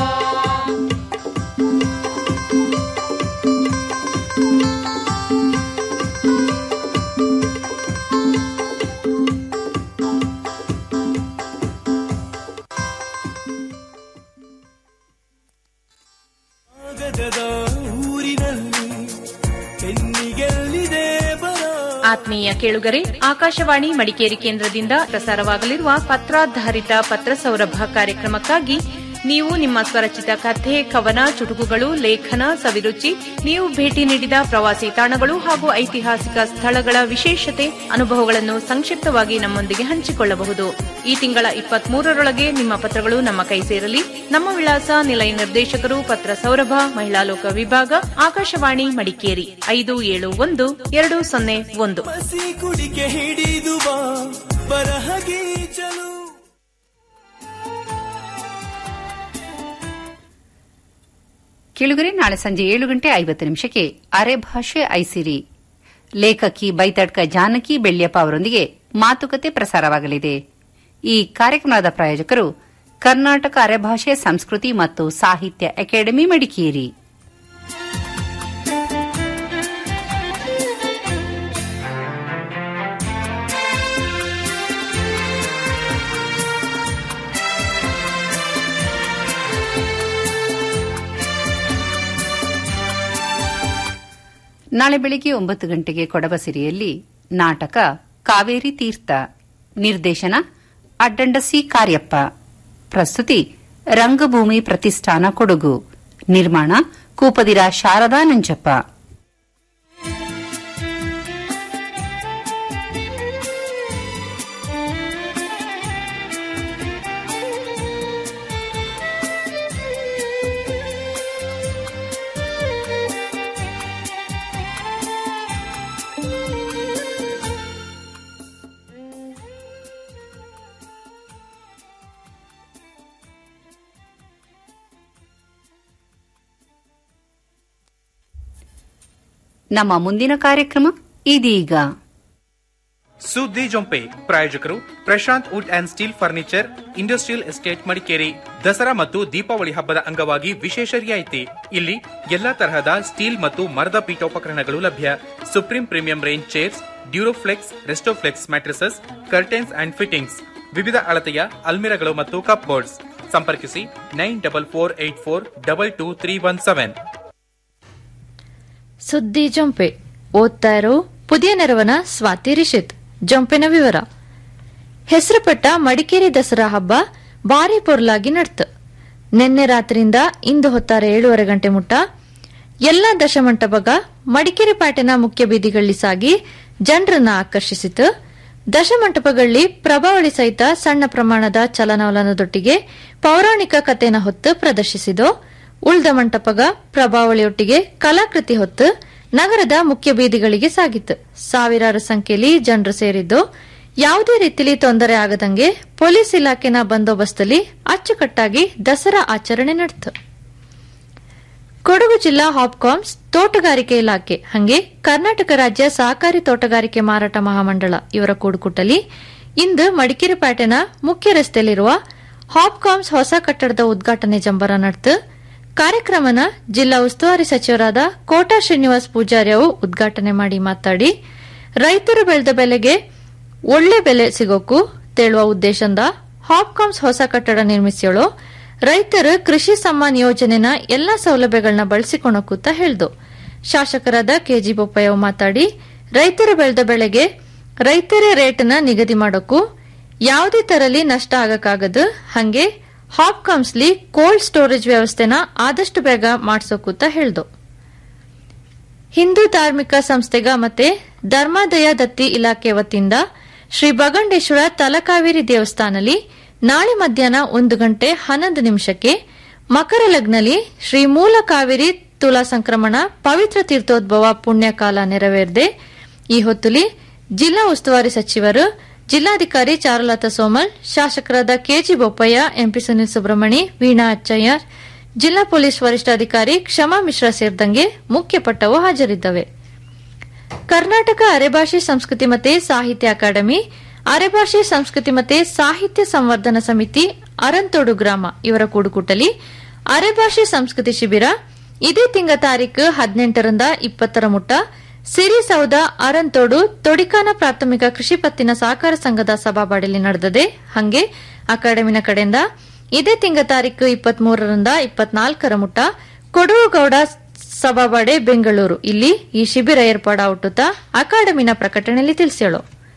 ಕಾಗದದ ಊರಿನಲ್ಲಿ ಬೆನ್ನಿಗೆಲ್ಲಿದೆ ಬರ ಆತ್ಮೀಯ ಕೇಳುಗರೆ ಆಕಾಶವಾಣಿ ಮಡಿಕೇರಿ ಕೇಂದ್ರದಿಂದ ಪ್ರಸಾರವಾಗಲಿರುವ ಪತ್ರಾಧಾರಿತ ಪತ್ರ ಸೌರಭ ಕಾರ್ಯಕ್ರಮಕ್ಕಾಗಿ ನೀವು ನಿಮ್ಮ ಸ್ವರಚಿತ ಕಥೆ ಕವನ ಚುಟುಕುಗಳು ಲೇಖನ ಸವಿರುಚಿ ನೀವು ಭೇಟಿ ನೀಡಿದ ಪ್ರವಾಸಿ ತಾಣಗಳು ಹಾಗೂ ಐತಿಹಾಸಿಕ ಸ್ಥಳಗಳ ವಿಶೇಷತೆ ಅನುಭವಗಳನ್ನು ಸಂಕ್ಷಿಪ್ತವಾಗಿ ನಮ್ಮೊಂದಿಗೆ ಹಂಚಿಕೊಳ್ಳಬಹುದು ಈ ತಿಂಗಳ ಇಪ್ಪತ್ಮೂರರೊಳಗೆ ನಿಮ್ಮ ಪತ್ರಗಳು ನಮ್ಮ ಕೈ ಸೇರಲಿ ನಮ್ಮ ವಿಳಾಸ ನಿಲಯ ನಿರ್ದೇಶಕರು ಪತ್ರ ಸೌರಭ ಮಹಿಳಾ ಲೋಕ ವಿಭಾಗ ಆಕಾಶವಾಣಿ ಮಡಿಕೇರಿ ಐದು ಏಳು ಒಂದು ಎರಡು ಸೊನ್ನೆ ಒಂದು ಹಸಿ ಕುಡಿಕೆ ಹಿಡಿದು ಬಾ ಬರಹಗೀಚಲು ಕೇಳುಗರೆ ನಾಳೆ ಸಂಜೆ ಏಳು ಗಂಟೆ ಐವತ್ತು ನಿಮಿಷಕ್ಕೆ ಅರೆ ಭಾಷೆ ಐಸಿರಿ ಲೇಖಕಿ ಬೈತಡ್ಕ ಜಾನಕಿ ಬೆಳ್ಳಿಯಪ್ಪ ಅವರೊಂದಿಗೆ ಮಾತುಕತೆ ಪ್ರಸಾರವಾಗಲಿದೆ ಈ ಕಾರ್ಯಕ್ರಮದ ಪ್ರಾಯೋಜಕರು ಕರ್ನಾಟಕ ಅರೆಭಾಷೆ ಸಂಸ್ಕೃತಿ ಮತ್ತು ಸಾಹಿತ್ಯ ಅಕಾಡೆಮಿ ಮಡಿಕೇರಿ ನಾಳೆ ಬೆಳಿಗ್ಗೆ ಒಂಬತ್ತು ಗಂಟೆಗೆ ಕೊಡಬಸಿರಿಯಲ್ಲಿ ನಾಟಕ ಕಾವೇರಿ ತೀರ್ಥ ನಿರ್ದೇಶನ ಅಡ್ಡಂಡ ಸಿ ಕಾರ್ಯಪ್ಪ ಪ್ರಸ್ತುತಿ ರಂಗಭೂಮಿ ಪ್ರತಿಷ್ಠಾನ ಕೊಡಗು ನಿರ್ಮಾಣ ಕೂಪದಿರ ಶಾರದಾ ನಂಜಪ್ಪ ನಮ್ಮ ಮುಂದಿನ ಕಾರ್ಯಕ್ರಮ ಇದೀಗ ಸುದ್ದಿ ಜೊಂಪೆ ಪ್ರಾಯೋಜಕರು Prashant wood and steel furniture industrial estate Madikeri Dasara ಮತ್ತು ದೀಪಾವಳಿ ಹಬ್ಬದ ಅಂಗವಾಗಿ ವಿಶೇಷ ರಿಯಾಯಿತಿ ಇಲ್ಲಿ ಎಲ್ಲಾ ತರಹದ ಸ್ಟೀಲ್ ಮತ್ತು ಮರದ ಪೀಠೋಪಕರಣಗಳು ಲಭ್ಯ supreme premium range chairs Duroflex Restoflex mattresses curtains and fittings ವಿವಿಧ ಅಳತೆಯ ಅಲ್ಮಿರಗಳು ಮತ್ತು ಕಪ್ ಬೋರ್ಡ್ಸ್ ಸಂಪರ್ಕಿಸಿ nine double four eight four double two three one seven ಸುದ್ದಿ ಜೊಂಪೆ ಓದ್ತಾ ಇರೋ ಪುದಿಯ ನೆರವನ ಸ್ವಾತಿ ರಿಷಿತ್ ಜೊಂಪಿನ ವಿವರ ಹೆಸರುಪಟ್ಟ ಮಡಿಕೇರಿ ದಸರಾ ಹಬ್ಬ ಭಾರಿ ಪೊರ್ಲಾಗಿ ನಡ್ತು ನಿನ್ನೆ ರಾತ್ರಿಯಿಂದ ಇಂದು ಹೊತ್ತಾರೆ ಏಳುವರೆ ಗಂಟೆ ಮುಟ್ಟ ಎಲ್ಲಾ ದಶಮಂಟಪಗ ಮಡಿಕೇರಿ ಪಾಟಿನ ಮುಖ್ಯ ಬೀದಿಗಳಲ್ಲಿ ಸಾಗಿ ಜನರನ್ನ ಆಕರ್ಷಿಸಿತು ದಶಮಂಟಪಗಳಲ್ಲಿ ಪ್ರಭಾವಳಿ ಸಹಿತ ಸಣ್ಣ ಪ್ರಮಾಣದ ಚಲನವಲನದೊಟ್ಟಿಗೆ ಪೌರಾಣಿಕ ಕಥೆನ ಹೊತ್ತು ಪ್ರದರ್ಶಿಸಿದು ಉಳಿದ ಮಂಟಪಗ ಪ್ರಭಾವಳಿಯೊಟ್ಟಿಗೆ ಕಲಾಕೃತಿ ಹೊತ್ತು ನಗರದ ಮುಖ್ಯ ಬೀದಿಗಳಿಗೆ ಸಾಗಿತ್ತು ಸಾವಿರಾರು ಸಂಖ್ಯೆಯಲ್ಲಿ ಜನರು ಸೇರಿದ್ದು ಯಾವುದೇ ರೀತಿಯಲ್ಲಿ ತೊಂದರೆ ಆಗದಂಗೆ ಪೊಲೀಸ್ ಇಲಾಖೆನ ಬಂದೋಬಸ್ತಲ್ಲಿ ಅಚ್ಚುಕಟ್ಟಾಗಿ ದಸರಾ ಆಚರಣೆ ನಡೆಯಿತು ಕೊಡಗು ಜಿಲ್ಲಾ ಹಾಪ್ಕಾಮ್ಸ್ ತೋಟಗಾರಿಕೆ ಇಲಾಖೆ ಹಂಗೆ ಕರ್ನಾಟಕ ರಾಜ್ಯ ಸಹಕಾರಿ ತೋಟಗಾರಿಕೆ ಮಾರಾಟ ಮಹಾಮಂಡಳ ಇವರ ಕೂಡುಕುಟ್ಟಲಿ ಇಂದು ಮಡಿಕೇರಿ ಪೇಟೆನ ಮುಖ್ಯ ರಸ್ತೆಯಲ್ಲಿರುವ ಹಾಪ್ಕಾಮ್ಸ್ ಹೊಸ ಕಟ್ಟಡದ ಉದ್ಘಾಟನೆ ಜಂಬರ ನಡೆದು ಕಾರ್ಯಕ್ರಮನ ಜಿಲ್ಲಾ ಉಸ್ತುವಾರಿ ಸಚಿವರಾದ ಕೋಟಾ ಶ್ರೀನಿವಾಸ್ ಪೂಜಾರಿ ಅವರು ಉದ್ಘಾಟನೆ ಮಾಡಿ ಮಾತಾಡಿ ರೈತರು ಬೆಳೆದ ಬೆಲೆಗೆ ಒಳ್ಳೆ ಬೆಲೆ ಸಿಗೋಕು ತೇಳುವ ಉದ್ದೇಶದಿಂದ ಹಾಪ್ಕಾಮ್ಸ್ ಹೊಸ ಕಟ್ಟಡ ನಿರ್ಮಿಸಿಯೋಳು ರೈತರು ಕೃಷಿ ಸಮ್ಮಾನ್ ಯೋಜನೆನ ಎಲ್ಲಾ ಸೌಲಭ್ಯಗಳನ್ನ ಬಳಸಿಕೊಳಕೂತ ಹೇಳ್ದು ಶಾಸಕರಾದ ಕೆಜಿ ಬೊಪ್ಪಯ್ಯ ಮಾತಾಡಿ ರೈತರು ಬೆಳೆದ ಬೆಳೆಗೆ ರೈತರೇ ರೇಟ್ನ ನಿಗದಿ ಮಾಡೋಕು ಯಾವುದೇ ತರಲಿ ನಷ್ಟ ಆಗಕ್ಕಾಗದು ಹಂಗೆ ಹಾಪ್ಕಾಮ್ಸ್ಲಿ ಕೋಲ್ಡ್ ಸ್ಟೋರೇಜ್ ವ್ಯವಸ್ಥೆನ ಆದಷ್ಟು ಬೇಗ ಮಾಡ್ಸೋಕೂತ ಹೇಳ್ದು ಹಿಂದೂ ಧಾರ್ಮಿಕ ಸಂಸ್ಥೆಗ ಮತ್ತೆ ಧರ್ಮಾದಯ ದತ್ತಿ ಇಲಾಖೆ ವತಿಯಿಂದ ಶ್ರೀ ಬಗಂಡೇಶ್ವರ ತಲಕಾವೇರಿ ದೇವಸ್ಥಾನದಲ್ಲಿ ನಾಳೆ ಮಧ್ಯಾಹ್ನ ಒಂದು ಗಂಟೆ ಹನ್ನೊಂದು ನಿಮಿಷಕ್ಕೆ ಮಕರ ಲಗ್ನಲ್ಲಿ ಶ್ರೀ ಮೂಲ ಕಾವೇರಿ ತುಲಾ ಸಂಕ್ರಮಣ ಪವಿತ್ರ ತೀರ್ಥೋದ್ಭವ ಪುಣ್ಯಕಾಲ ನೆರವೇರದೆ ಈ ಹೊತ್ತುಲಿ ಜಿಲ್ಲಾ ಉಸ್ತುವಾರಿ ಸಚಿವರು ಜಿಲ್ಲಾಧಿಕಾರಿ ಚಾರುಲತಾ ಸೋಮಲ್ ಶಾಸಕರಾದ ಕೆಜಿ ಬೊಪ್ಪಯ್ಯ ಎಂಪಿ ಸುನಿಲ್ ಸುಬ್ರಹ್ಮಣಿ ವೀಣಾ ಅಚ್ಚಯ್ಯ ಜಿಲ್ಲಾ ಪೊಲೀಸ್ ವರಿಷ್ಠಾಧಿಕಾರಿ ಕ್ಷಮಾ ಮಿಶ್ರಾ ಸೇರಿದಂಗೆ ಮುಖ್ಯ ಪಟ್ಟವು ಹಾಜರಿದ್ದವೆ ಕರ್ನಾಟಕ ಅರೆಭಾಷೆ ಸಂಸ್ಕೃತಿ ಮತ್ತೆ ಸಾಹಿತ್ಯ ಅಕಾಡೆಮಿ ಅರೆಭಾಷೆ ಸಂಸ್ಕೃತಿ ಮತ್ತೆ ಸಾಹಿತ್ಯ ಸಂವರ್ಧನ ಸಮಿತಿ ಅರಂತೋಡು ಗ್ರಾಮ ಇವರ ಕೂಡುಕುಟ್ಟಲಿ ಅರೆಭಾಷೆ ಸಂಸ್ಕೃತಿ ಶಿಬಿರ ಇದೇ ತಿಂಗ ತಾರೀಕು ಹದಿನೆಂಟರಿಂದ ಇಪ್ಪತ್ತರ ಮುಟ್ಟ ಸಿರಿಸೌದ ಅರಂತೋಡು ತೊಡಿಕಾನ ಪ್ರಾಥಮಿಕ ಕೃಷಿ ಪತ್ತಿನ ಸಹಕಾರ ಸಂಘದ ಸಭಾಬಾಡಿಲಿ ನಡೆದದೆ ಹಂಗೆ ಅಕಾಡೆಮಿನ ಕಡೆಯಿಂದ ಇದೇ ತಿಂಗ ತಾರೀಕು ಇಪ್ಪತ್ಮೂರರಿಂದ ಇಪ್ಪತ್ನಾಲ್ಕರ ಮುಟ್ಟ ಕೊಡೂರುಗೌಡ ಸಭಾಬಾಡೆ ಬೆಂಗಳೂರು ಇಲ್ಲಿ ಈ ಶಿಬಿರ ಏರ್ಪಾಡಾವುಟುತ್ತಾ ಅಕಾಡೆಮಿನ ಪ್ರಕಟಣೆಯಲ್ಲಿ ತಿಳಿಸ್ಯಾಳು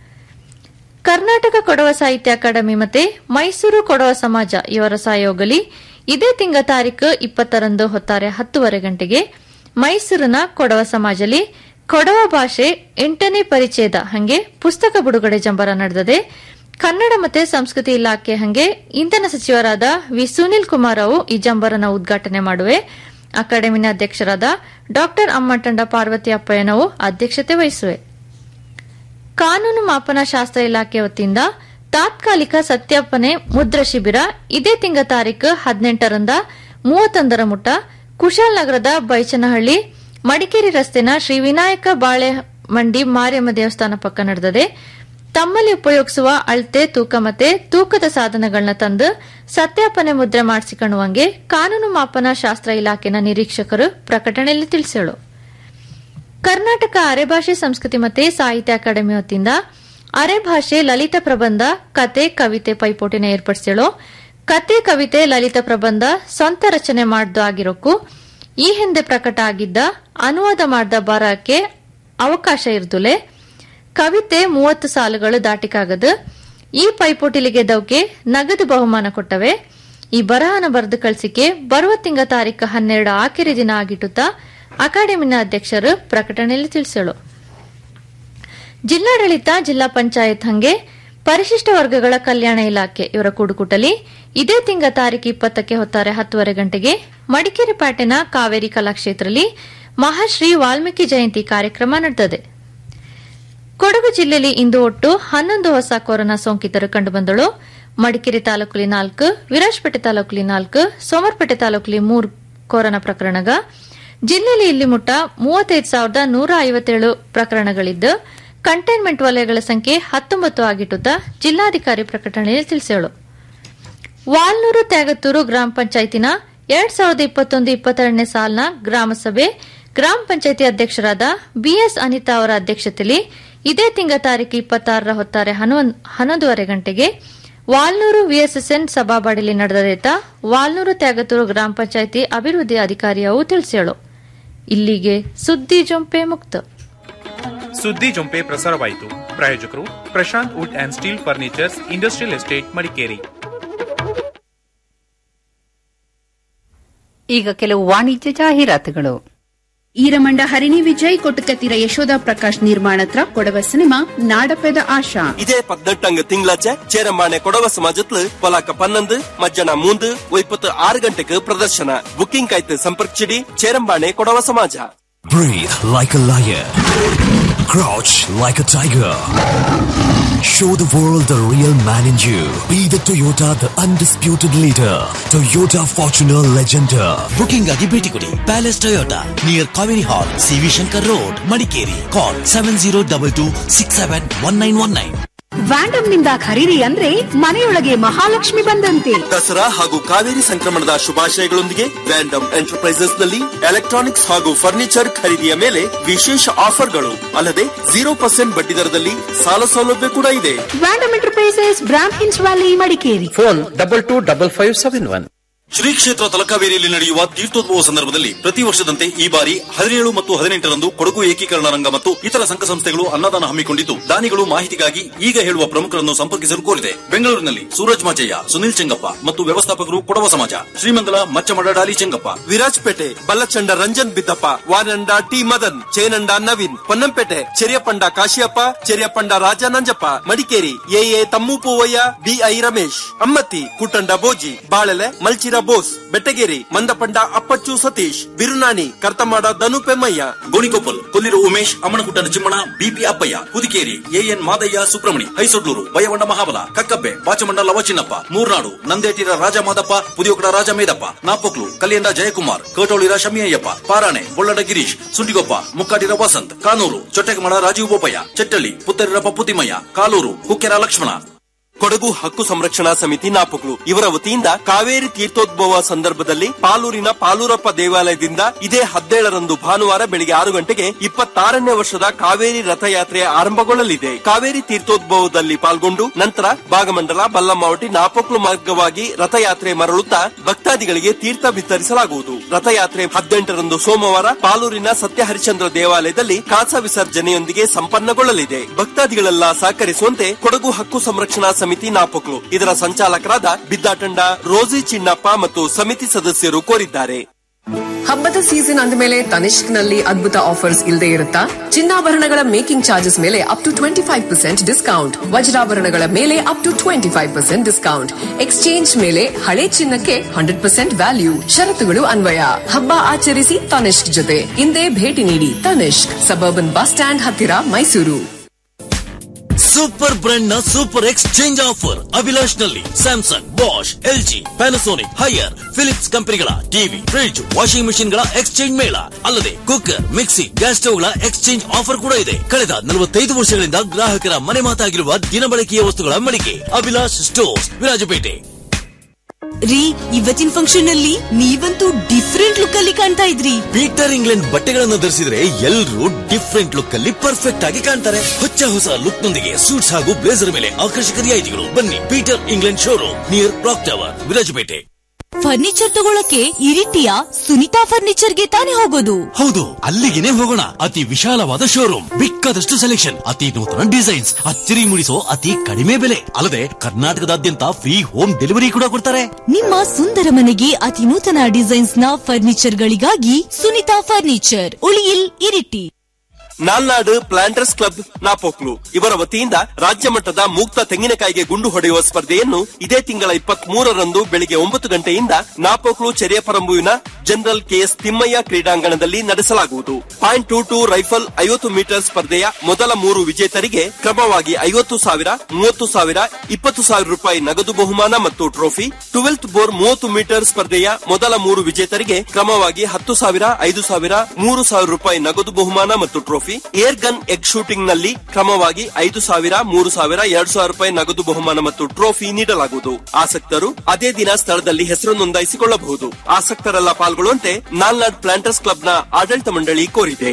ಕರ್ನಾಟಕ ಕೊಡವ ಸಾಹಿತ್ಯ ಅಕಾಡೆಮಿ ಮತ್ತೆ ಮೈಸೂರು ಕೊಡವ ಸಮಾಜ ಇವರ ಸಹಯೋಗಲಿ ಇದೇ ತಿಂಗ ತಾರೀಕು ಇಪ್ಪತ್ತರಂದು ಹೊತ್ತಾರೆ ಹತ್ತುವರೆ ಗಂಟೆಗೆ ಮೈಸೂರಿನ ಕೊಡವ ಸಮಾಜಲಿ ಕೊಡವ ಭಾಷೆ ಎಂಟನೇ ಪರಿಚ್ಛೇದ ಹಂಗೆ ಪುಸ್ತಕ ಬಿಡುಗಡೆ ಜಂಬರ ನಡೆದದೆ ಕನ್ನಡ ಮತ್ತೆ ಸಂಸ್ಕೃತಿ ಇಲಾಖೆ ಹಂಗೆ ಇಂಧನ ಸಚಿವರಾದ ವಿ ಸುನಿಲ್ ಕುಮಾರ್ ಅವು ಈ ಜಂಬರನ ಉದ್ಘಾಟನೆ ಮಾಡುವೆ ಅಕಾಡೆಮಿನ ಅಧ್ಯಕ್ಷರಾದ ಡಾಕ್ಟರ್ ಅಮ್ಮಟಂಡ ಪಾರ್ವತಿ ಅಪ್ಪಯ್ಯನವು ಅಧ್ಯಕ್ಷತೆ ವಹಿಸುವೆ ಕಾನೂನು ಮಾಪನ ಶಾಸ್ತ್ರ ಇಲಾಖೆ ವತಿಯಿಂದ ತಾತ್ಕಾಲಿಕ ಸತ್ಯಾಪನೆ ಮುದ್ರ ಶಿಬಿರ ಇದೇ ತಿಂಗ ತಾರೀಕು ಹದಿನೆಂಟರಿಂದ ಮೂವತ್ತೊಂದರ ಮುಟ್ಟ ಕುಶಾಲನಗರದ ಬೈಚನಹಳ್ಳಿ ಮಡಿಕೇರಿ ರಸ್ತೆನ ಶ್ರೀ ವಿನಾಯಕ ಬಾಳೆ ಮಂಡಿ ಮಾರಿಯಮ್ಮ ದೇವಸ್ಥಾನ ಪಕ್ಕ ನಡೆದದೆ ತಮ್ಮಲ್ಲಿ ಉಪಯೋಗಿಸುವ ಅಳತೆ ತೂಕ ಮತ್ತೆ ತೂಕದ ಸಾಧನಗಳನ್ನ ತಂದು ಸತ್ಯಾಪನೆ ಮುದ್ರೆ ಮಾಡಿಸಿಕೊಳ್ಳುವಂಗೆ ಕಾನೂನು ಮಾಪನ ಶಾಸ್ತ್ರ ಇಲಾಖೆನ ನಿರೀಕ್ಷಕರು ಪ್ರಕಟಣೆಯಲ್ಲಿ ತಿಳಿಸೇಳು ಕರ್ನಾಟಕ ಅರೆಭಾಷೆ ಸಂಸ್ಕೃತಿ ಮತ್ತೆ ಸಾಹಿತ್ಯ ಅಕಾಡೆಮಿ ವತಿಯಿಂದ ಅರೆಭಾಷೆ ಲಲಿತ ಪ್ರಬಂಧ ಕತೆ ಕವಿತೆ ಪೈಪೋಟಿನ ಏರ್ಪಡಿಸೇಳು ಕತೆ ಕವಿತೆ ಲಲಿತ ಪ್ರಬಂಧ ಸ್ವಂತ ರಚನೆ ಮಾಡ್ದು ಆಗಿರೋಕು ಈ ಹಿಂದೆ ಪ್ರಕಟ ಆಗಿದ್ದ ಅನುವಾದ ಮಾಡಿದ ಬರಕ್ಕೆ ಅವಕಾಶ ಇರ್ದುಲೆ ಕವಿತೆ ಮೂವತ್ತು ಸಾಲುಗಳು ದಾಟಿಕಾಗದು ಈ ಪೈಪೋಟಿಲಿ ಗೆದ್ದವಕ್ಕೆ ನಗದು ಬಹುಮಾನ ಕೊಟ್ಟವೆ ಈ ಬರಹನ ಬರೆದು ಕಳಿಸಿಕೆ ಬರುವ ತಿಂಗ ತಾರೀಕು ಹನ್ನೆರಡು ಆಖರಿ ದಿನ ಆಗಿಟ್ಟುತ್ತಾ ಅಕಾಡೆಮಿನ ಅಧ್ಯಕ್ಷರು ಪ್ರಕಟಣೆಯಲ್ಲಿ ತಿಳಿಸಳು ಜಿಲ್ಲಾಡಳಿತ ಜಿಲ್ಲಾ ಪಂಚಾಯತ್ ಹಂಗೆ ಪರಿಶಿಷ್ಟ ವರ್ಗಗಳ ಕಲ್ಯಾಣ ಇಲಾಖೆ ಇವರ ಕೂಡುಕುಟಲಿ ಇದೇ ತಿಂಗ ತಾರೀಕು ಇಪ್ಪತ್ತಕ್ಕೆ ಹೊತ್ತಾರೆ ಹತ್ತುವರೆ ಗಂಟೆಗೆ ಮಡಿಕೇರಿ ಪಾಟೆನ ಕಾವೇರಿ ಕಲಾಕ್ಷೇತ್ರದಲ್ಲಿ ಮಹಾಶ್ರೀ ವಾಲ್ಮೀಕಿ ಜಯಂತಿ ಕಾರ್ಯಕ್ರಮ ನಡೆದಿದೆ ಕೊಡಗು ಜಿಲ್ಲೆಯಲ್ಲಿ ಇಂದು ಒಟ್ಟು ಹನ್ನೊಂದು ಹೊಸ ಕೊರೋನಾ ಸೋಂಕಿತರು ಕಂಡುಬಂದಳು ಮಡಿಕೇರಿ ತಾಲೂಕಲ್ಲಿ ನಾಲ್ಕು ವಿರಾಜಪೇಟೆ ತಾಲೂಕಲ್ಲಿ ನಾಲ್ಕು ಸೋಮರ್ಪೇಟೆ ತಾಲೂಕಲ್ಲಿ ಮೂರು ಕೊರೋನಾ ಪ್ರಕರಣಗ ಜಿಲ್ಲೆಯಲ್ಲಿ ಇಲ್ಲಿ ಮುಟ್ಟ ಮೂವತ್ತೈದು ಸಾವಿರದ ನೂರ ಐವತ್ತೇಳು ಪ್ರಕರಣಗಳಿದ್ದು ಕಂಟೈನ್ಮೆಂಟ್ ವಲಯಗಳ ಸಂಖ್ಯೆ ಹತ್ತೊಂಬತ್ತು ಆಗಿಟ್ಟುತ್ತಾ ಜಿಲ್ಲಾಧಿಕಾರಿ ಪ್ರಕಟಣೆಯಲ್ಲಿ ತಿಳಿಸೇಳು ವಾಲ್ನೂರು ತ್ಯಾಗತ್ತೂರು ಗ್ರಾಮ ಪಂಚಾಯತಿನ ಎರಡ್ ಸಾವಿರದ ಇಪ್ಪತ್ತೊಂದು ಇಪ್ಪತ್ತೆರಡನೇ ಸಾಲಿನ ಗ್ರಾಮಸಭೆ ಗ್ರಾಮ ಪಂಚಾಯತಿ ಅಧ್ಯಕ್ಷರಾದ ಬಿಎಸ್ ಅನಿತಾ ಅವರ ಅಧ್ಯಕ್ಷತೆಯಲ್ಲಿ ಇದೇ ತಿಂಗ ತಾರೀಕು ಇಪ್ಪತ್ತಾರರ ಹೊತ್ತಾರೆ ಹನ್ನೊಂದುವರೆ ಗಂಟೆಗೆ ವಾಲ್ನೂರು ವಿಎಸ್ಎಸ್ಎನ್ ಸಭಾಬಾಡಿಲಿ ನಡೆದದೇತ ವಾಲ್ನೂರು ತ್ಯಾಗತ್ತೂರು ಗ್ರಾಮ ಪಂಚಾಯತಿ ಅಭಿವೃದ್ಧಿ ಅಧಿಕಾರಿಯವು ತಿಳಿಸೇಳು ಇಲ್ಲಿಗೆ ಸುದ್ದಿ ಜೊಂಪೆ ಮುಕ್ತ ಸುದ್ದಿ ಜೊಂಪೆ ಪ್ರಸಾರವಾಯಿತು ಪ್ರಾಯೋಜಕರು Prashant wood and steel furnitures industrial estate Madikeri ಈಗ ಕೆಲವು ವಾಣಿಜ್ಯ ಜಾಹೀರಾತುಗಳು ಈರಮಂಡ ಹರಿಣಿ ವಿಜಯ್ ಕೊಟ್ಟಕತ್ತಿರ ಯಶೋಧ ಪ್ರಕಾಶ್ ನಿರ್ಮಾಣತ್ರ ಕೊಡವ ಸಿನಿಮಾ ನಾಡಪೆದ ಆಶಾ இதே பதினெட்டாங்க திங்களாச்ச சேரம்பானே கொடவ சமாஜத்துல பொலாக்க பன்னெண்டு மஜ்ஜன மூந்து ஒய்பத்து ஆறு ಗಂಟೆಗೆ ಪ್ರದರ್ಶನ ಬುಕಿಂಗ್ ಆಯ್ತು ಸಂಪರ್ಕಿಸಿಡಿ ಚೇರಂಬಾಣೆ ಕೊಡವ ಸಮಾಜ Breathe like a lion. Crouch like a tiger. Show the world the real man in you. Be the Toyota, the undisputed leader. Toyota Fortuner Legender. Booking ಆಗಿ ಭೇಟಿ ಕೊಡಿ palace Toyota near Kaveri hall CV Shankar road Madikeri call seven zero double two six seven one nine one nine ವ್ಯಾಂಡಮ್ ನಿಂದ ಖರೀದಿ ಅಂದ್ರೆ ಮನೆಯೊಳಗೆ ಮಹಾಲಕ್ಷ್ಮಿ ಬಂದಂತೆ ದಸರಾ ಹಾಗೂ ಕಾವೇರಿ ಸಂಕ್ರಮಣದ ಶುಭಾಶಯಗಳೊಂದಿಗೆ ವ್ಯಾಂಡಮ್ ಎಂಟರ್ಪ್ರೈಸಸ್ ನಲ್ಲಿ ಎಲೆಕ್ಟ್ರಾನಿಕ್ಸ್ ಹಾಗೂ ಫರ್ನಿಚರ್ ಖರೀದಿಯ ಮೇಲೆ ವಿಶೇಷ ಆಫರ್ಗಳು ಅಲ್ಲದೆ ಜೀರೋ ಪರ್ಸೆಂಟ್ ಬಡ್ಡಿ ದರದಲ್ಲಿ ಸಾಲ ಸೌಲಭ್ಯ ಕೂಡ ಇದೆ ವ್ಯಾಂಡಮ್ ಎಂಟರ್ಪ್ರೈಸಸ್ ಬ್ರಾಮ್ ಹಿನ್ಸ್ valley Madikeri phone double two double five seven one Shri ಕ್ಷೇತ್ರ ತಲಕಾವೇರಿಯಲ್ಲಿ ನಡೆಯುವ ತೀರ್ಥೋದ್ಭವ ಸಂದರ್ಭದಲ್ಲಿ ಪ್ರತಿ ವರ್ಷದಂತೆ ಈ ಬಾರಿ ಹದಿನೇಳು ಮತ್ತು ಹದಿನೆಂಟರಂದು ಕೊಡಗು ಏಕೀಕರಣ ರಂಗ ಮತ್ತು ಇತರ ಸಂಘ ಸಂಸ್ಥೆಗಳು ಅನ್ನದಾನ ಹಮ್ಮಿಕೊಂಡಿದ್ದು ದಾನಿಗಳು ಮಾಹಿತಿಗಾಗಿ ಈಗ ಹೇಳುವ ಪ್ರಮುಖರನ್ನು ಸಂಪರ್ಕಿಸಲು ಕೋರಿದೆ ಬೆಂಗಳೂರಿನಲ್ಲಿ ಸೂರಜ್ ಮಾಚಯ್ಯ ಸುನಿಲ್ ಚೆಂಗಪ್ಪ ಮತ್ತು ವ್ಯವಸ್ಥಾಪಕರು Kodava Samaja Srimangala Machamada Dolly Chengappa Virajpet Ballachanda Ranjan Biddappa Vananda T Madan Chenanda Naveen Ponnampet Cheriyapanda Kashiyappa Cheriyapanda Raja Nanjappa Madikeri AA Thammu Poovaiah BI Ramesh Ammathi Kuttanda Boji Balele Malchira Danira Bose Bettageri Mandepanda Appachu Sathish Birunani Karthamada Dhanu Pemmaiah Gonikoppal Kolliru Umesh ಅಮ್ಮನಗುಟ್ಟನ ಚಿಮ್ಮಣ ಬಿಪಿ ಅಪ್ಪಯ್ಯ ಹುದಿಕೇರಿ ಎಎನ್ ಮಾದಯ್ಯ ಸುಬ್ರಹ್ಮಣಿ ಹೈಸೊಡ್ಲೂರು ಬಯವಂಡ ಮಹಾಬಲ ಕಕ್ಕಬ್ಬೆ ಬಾಚಮಂಡ ಲವಚಿನ್ನಪ್ಪ ಮೂರ್ನಾಡು ನಂದೇಟಿರ ರಾಜ ಮಾದಪ್ಪ ಪುದಿಯೋಕಡ ರಾಜ ಮೇದಪ್ಪ ನಾಪೊಕ್ಲು ಕಲಿಯಂಡ ಜಯಕುಮಾರ್ ಕೋಟೋಳಿರ ಶಮಿಯಯ್ಯಪ್ಪ ಪಾರಾಣೆ ಬೊಳ್ಳಡ ಗಿರೀಶ್ ಸುಂಡಿಗೊಪ್ಪ ಮುಕ್ಕಾಟಿರ ವಸಂತ್ ಕಾನೂರು ಚೊಟ್ಟೆಗಮಡ ರಾಜೀವ್ ಬೋಪಯ್ಯ ಚೆಟ್ಟಳ್ಳಿ ಪುತ್ತರಿರ ಪಪ್ಪುತಿಮಯ್ಯ ಕಾಲೂರು ಕುಕ್ಕೆರ ಲಕ್ಷ್ಮಣ ಕೊಡಗು ಹಕ್ಕು ಸಂರಕ್ಷಣಾ ಸಮಿತಿ ನಾಪುಗಳು ಇವರ ವತಿಯಿಂದ ಕಾವೇರಿ ತೀರ್ಥೋದ್ಭವ ಸಂದರ್ಭದಲ್ಲಿ ಪಾಲೂರಿನ ಪಾಲೂರಪ್ಪ ದೇವಾಲಯದಿಂದ ಇದೇ ಹದಿನೇಳರಂದು ಭಾನುವಾರ ಬೆಳಿಗ್ಗೆ ಆರು ಗಂಟೆಗೆ ಇಪ್ಪತ್ತಾರನೇ ವರ್ಷದ ಕಾವೇರಿ ರಥಯಾತ್ರೆ ಆರಂಭಗೊಳ್ಳಲಿದೆ ಕಾವೇರಿ ತೀರ್ಥೋದ್ಭವದಲ್ಲಿ ಪಾಲ್ಗೊಂಡು ನಂತರ ಭಾಗಮಂಡಲ ಬಲ್ಲಮಾವಟಿ ನಾಪೊಕ್ಲು ಮಾರ್ಗವಾಗಿ ರಥಯಾತ್ರೆ ಮರಳುತ್ತಾ ಭಕ್ತಾದಿಗಳಿಗೆ ತೀರ್ಥ ವಿತರಿಸಲಾಗುವುದು ರಥಯಾತ್ರೆ ಹದಿನೆಂಟರಂದು ಸೋಮವಾರ ಪಾಲೂರಿನ ಸತ್ಯ ಹರಿಶ್ಚಂದ್ರ ದೇವಾಲಯದಲ್ಲಿ ಕಾಸ ವಿಸರ್ಜನೆಯೊಂದಿಗೆ ಸಂಪನ್ನಗೊಳ್ಳಲಿದೆ ಭಕ್ತಾದಿಗಳೆಲ್ಲ ಸಹಕರಿಸುವಂತೆ ಕೊಡಗು ಹಕ್ಕು ಸಂರಕ್ಷಣಾ ಸಮಿತಿ ನಾಪೊಕ್ಲು ಇದರ ಸಂಚಾಲಕರಾದ ಬಿದ್ದಾಟಂಡ ರೋಸಿ ಚಿನ್ನಪ್ಪ ಮತ್ತು ಸಮಿತಿ ಸದಸ್ಯರು ಕೋರಿದ್ದಾರೆ ಹಬ್ಬದ ಸೀಸನ್ ಅಂದಮೇಲೆ ತನಿಷ್ಕ್ ನಲ್ಲಿ ಅದ್ಭುತ ಆಫರ್ಸ್ ಇಲ್ಲದೆ ಇರುತ್ತಾ ಚಿನ್ನಾಭರಣಗಳ ಮೇಕಿಂಗ್ ಚಾರ್ಜಸ್ ಮೇಲೆ up to twenty five percent discount ವಜ್ರಾಭರಣಗಳ ಮೇಲೆ up to twenty five percent discount exchange ಮೇಲೆ ಹಳೆ ಚಿನ್ನಕ್ಕೆ ಹಂಡ್ರೆಡ್ ಪರ್ಸೆಂಟ್ ವ್ಯಾಲ್ಯೂ ಷರತ್ತುಗಳು ಅನ್ವಯ ಹಬ್ಬ ಆಚರಿಸಿ ತನಿಷ್ಕ್ ಜೊತೆ ಇಂದೇ ಭೇಟಿ ನೀಡಿ ತನಿಷ್ಕ್ ಸಬರ್ಬನ್ ಬಸ್ ಸ್ಟ್ಯಾಂಡ್ ಹತ್ತಿರ ಮೈಸೂರು ಸೂಪರ್ ಬ್ರ್ಯಾಂಡ್ ನ ಸೂಪರ್ ಎಕ್ಸ್ಚೇಂಜ್ ಆಫರ್ ಅಭಿಲಾಷ್ ನಲ್ಲಿ Samsung Bosch LG Panasonic Haier Philips ಕಂಪನಿಗಳ ಟಿವಿ ಫ್ರಿಡ್ಜ್ ವಾಷಿಂಗ್ ಮೆಷಿನ್ ಗಳ ಎಕ್ಸ್ಚೇಂಜ್ ಮೇಳ ಅಲ್ಲದೆ ಕುಕ್ಕರ್ ಮಿಕ್ಸಿ ಗ್ಯಾಸ್ ಸ್ಟವ್ ಗಳ ಎಕ್ಸ್ಚೇಂಜ್ ಆಫರ್ ಕೂಡ ಇದೆ ಕಳೆದ ನಲವತ್ತೈದು ವರ್ಷಗಳಿಂದ ಗ್ರಾಹಕರ ಮನೆ ಮಾತಾಗಿರುವ ದಿನಬಳಕೆಯ ವಸ್ತುಗಳ ಮಳಿಗೆ ಅಭಿಲಾಷ್ ಸ್ಟೋರ್ಸ್ ವಿರಾಜಪೇಟೆ ರೀ ಇವತ್ತಿನ ಫಂಕ್ಷನ್ ಅಲ್ಲಿ ನೀವಂತೂ ಡಿಫ್ರೆಂಟ್ ಲುಕ್ ಅಲ್ಲಿ ಕಾಣ್ತಾ ಇದ್ರಿ ಪೀಟರ್ ಇಂಗ್ಲೆಂಡ್ ಬಟ್ಟೆಗಳನ್ನು ಧರಿಸಿದ್ರೆ ಎಲ್ಲರೂ ಡಿಫ್ರೆಂಟ್ ಲುಕ್ ಅಲ್ಲಿ ಪರ್ಫೆಕ್ಟ್ ಆಗಿ ಕಾಣ್ತಾರೆ ಹೊಚ್ಚ ಹೊಸ ಲುಕ್ ನೊಂದಿಗೆ ಸೂಟ್ಸ್ ಹಾಗೂ ಬ್ಲೇಸರ್ ಮೇಲೆ ಆಕರ್ಷಕ ರಿಯಾಯಿತಿಗಳು ಬನ್ನಿ Peter England showroom near clock tower Virajpet furniture ತಗೊಳಕ್ಕೆ ಇರಿಟಿಯ ಸುನಿತಾ ಫರ್ನಿಚರ್ಗೆ ತಾನೇ ಹೋಗೋದು ಹೌದು ಅಲ್ಲಿಗೆನೆ ಹೋಗೋಣ ಅತಿ ವಿಶಾಲವಾದ ಶೋರೂಮ್ ಬೇಕಾದಷ್ಟು ಸೆಲೆಕ್ಷನ್ ಅತಿ ನೂತನ ಡಿಸೈನ್ಸ್ ಅಚ್ಚರಿ ಮೂಡಿಸೋ ಅತಿ ಕಡಿಮೆ ಬೆಲೆ ಅಲ್ಲದೆ ಕರ್ನಾಟಕದಾದ್ಯಂತ ಫ್ರೀ ಹೋಮ್ ಡೆಲಿವರಿ ಕೂಡ ಕೊಡ್ತಾರೆ ನಿಮ್ಮ ಸುಂದರ ಮನೆಗೆ ಅತಿ ನೂತನ ಡಿಸೈನ್ಸ್ ನ ಫರ್ನಿಚರ್ ಗಳಿಗಾಗಿ Sunita furniture Ulliyil Iritty Nalnadu planters club Napoklu ಇವರ ವತಿಯಿಂದ ರಾಜ್ಯ ಮಟ್ಟದ ಮುಕ್ತ ತೆಂಗಿನಕಾಯಿಗೆ ಗುಂಡು ಹೊಡೆಯುವ ಸ್ಪರ್ಧೆಯನ್ನು ಇದೇ ತಿಂಗಳ ಇಪ್ಪತ್ತ್ ಮೂರರಂದು ಬೆಳಿಗ್ಗೆ ಒಂಬತ್ತು ಗಂಟೆಯಿಂದ ನಾಪೋಕ್ಲು ಚೆರಿಯಪರಂಬುವಿನ ಜನರಲ್ ಕೆಎಸ್ ತಿಮ್ಮಯ್ಯ ಕ್ರೀಡಾಂಗಣದಲ್ಲಿ ನಡೆಸಲಾಗುವುದು ಪಾಯಿಂಟ್ ಟೂ ಟೂ ರೈಫಲ್ ಐವತ್ತು ಮೀಟರ್ ಸ್ಪರ್ಧೆಯ ಮೊದಲ ಮೂರು ವಿಜೇತರಿಗೆ ಕ್ರಮವಾಗಿ ಐವತ್ತು ಸಾವಿರ ಮೂವತ್ತು ಸಾವಿರ ಇಪ್ಪತ್ತು ಸಾವಿರ ರೂಪಾಯಿ ನಗದು ಬಹುಮಾನ ಮತ್ತು ಟ್ರೋಫಿ ಟ್ವೆಲ್ತ್ ಬೋರ್ ಮೂವತ್ತು ಮೀಟರ್ ಸ್ಪರ್ಧೆಯ ಮೊದಲ ಮೂರು ವಿಜೇತರಿಗೆ ಕ್ರಮವಾಗಿ ಹತ್ತು ಸಾವಿರ ಐದು ಸಾವಿರ ಮೂರು ಸಾವಿರ ರೂಪಾಯಿ ನಗದು ಬಹುಮಾನ ಮತ್ತು trophy air gun egg shooting ನಲ್ಲಿ ಕ್ರಮವಾಗಿ ಐದು ಸಾವಿರ ಮೂರು ಸಾವಿರ ಎರಡು ಸಾವಿರ ರೂಪಾಯಿ ನಗದು ಬಹುಮಾನ ಮತ್ತು ಟ್ರೋಫಿ ನೀಡಲಾಗುವುದು ಆಸಕ್ತರು ಅದೇ ದಿನ ಸ್ಥಳದಲ್ಲಿ ಹೆಸರು ನೋಂದಾಯಿಸಿಕೊಳ್ಳಬಹುದು ಆಸಕ್ತರೆಲ್ಲ ಪಾಲ್ಗೊಳ್ಳುವಂತೆ ನಾಲ್ನಾಡ್ ಪ್ಲಾಂಟರ್ಸ್ ಕ್ಲಬ್ನ ಆಡಳಿತ ಮಂಡಳಿ ಕೋರಿದೆ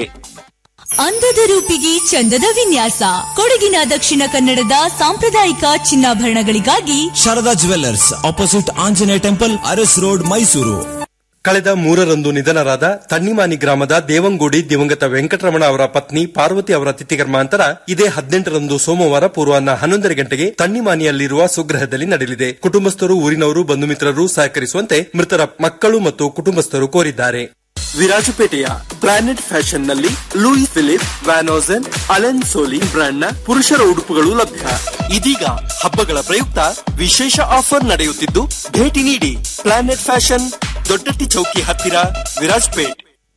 ಅಂದದ ರೂಪಿಗೆ ಚಂದದ ವಿನ್ಯಾಸ ಕೊಡಗಿನ ದಕ್ಷಿಣ ಕನ್ನಡದ ಸಾಂಪ್ರದಾಯಿಕ ಚಿನ್ನಾಭರಣಗಳಿಗಾಗಿ Sharada jewellers opposite Anjaneya temple Urs road Mysuru ಕಳೆದ ಮೂರರಂದು ನಿಧನರಾದ ತಣ್ಣಿಮಾನಿ ಗ್ರಾಮದ ದೇವಂಗೋಡಿ ದಿವಂಗತ ವೆಂಕಟರಮಣ ಅವರ ಪತ್ನಿ ಪಾರ್ವತಿ ಅವರ ತಿಥಿ ಕರ್ಮಾಂತರ ಇದೇ ಹದಿನೆಂಟರಂದು ಸೋಮವಾರ ಪೂರ್ವಾಹ್ನ ಹನ್ನೊಂದರ ಗಂಟೆಗೆ ತಣ್ಣಿಮಾನಿಯಲ್ಲಿರುವ ಸ್ವಗೃಹದಲ್ಲಿ ನಡೆಯಲಿದೆ ಕುಟುಂಬಸ್ಥರು ಊರಿನವರು ಬಂಧು ಮಿತ್ರರು ಸಹಕರಿಸುವಂತೆ ಮೃತರ ಮಕ್ಕಳು ಮತ್ತು ಕುಟುಂಬಸ್ಥರು ಕೋರಿದ್ದಾರೆ ವಿರಾಜಪೇಟೆಯ ಪ್ಲಾನೆಟ್ ಫ್ಯಾಷನ್ ನಲ್ಲಿ Louis Philippe Van Heusen Allen Solly brand ನ ಪುರುಷರ ಉಡುಪುಗಳು ಲಭ್ಯ ಇದೀಗ ಹಬ್ಬಗಳ ಪ್ರಯುಕ್ತ ವಿಶೇಷ ಆಫರ್ ನಡೆಯುತ್ತಿದ್ದು ಭೇಟಿ ನೀಡಿ ಪ್ಲಾನೆಟ್ ಫ್ಯಾಷನ್ ದೊಡ್ಡಟ್ಟಿ ಚೌಕಿ ಹತ್ತಿರ ವಿರಾಜ್ಪೇಟ್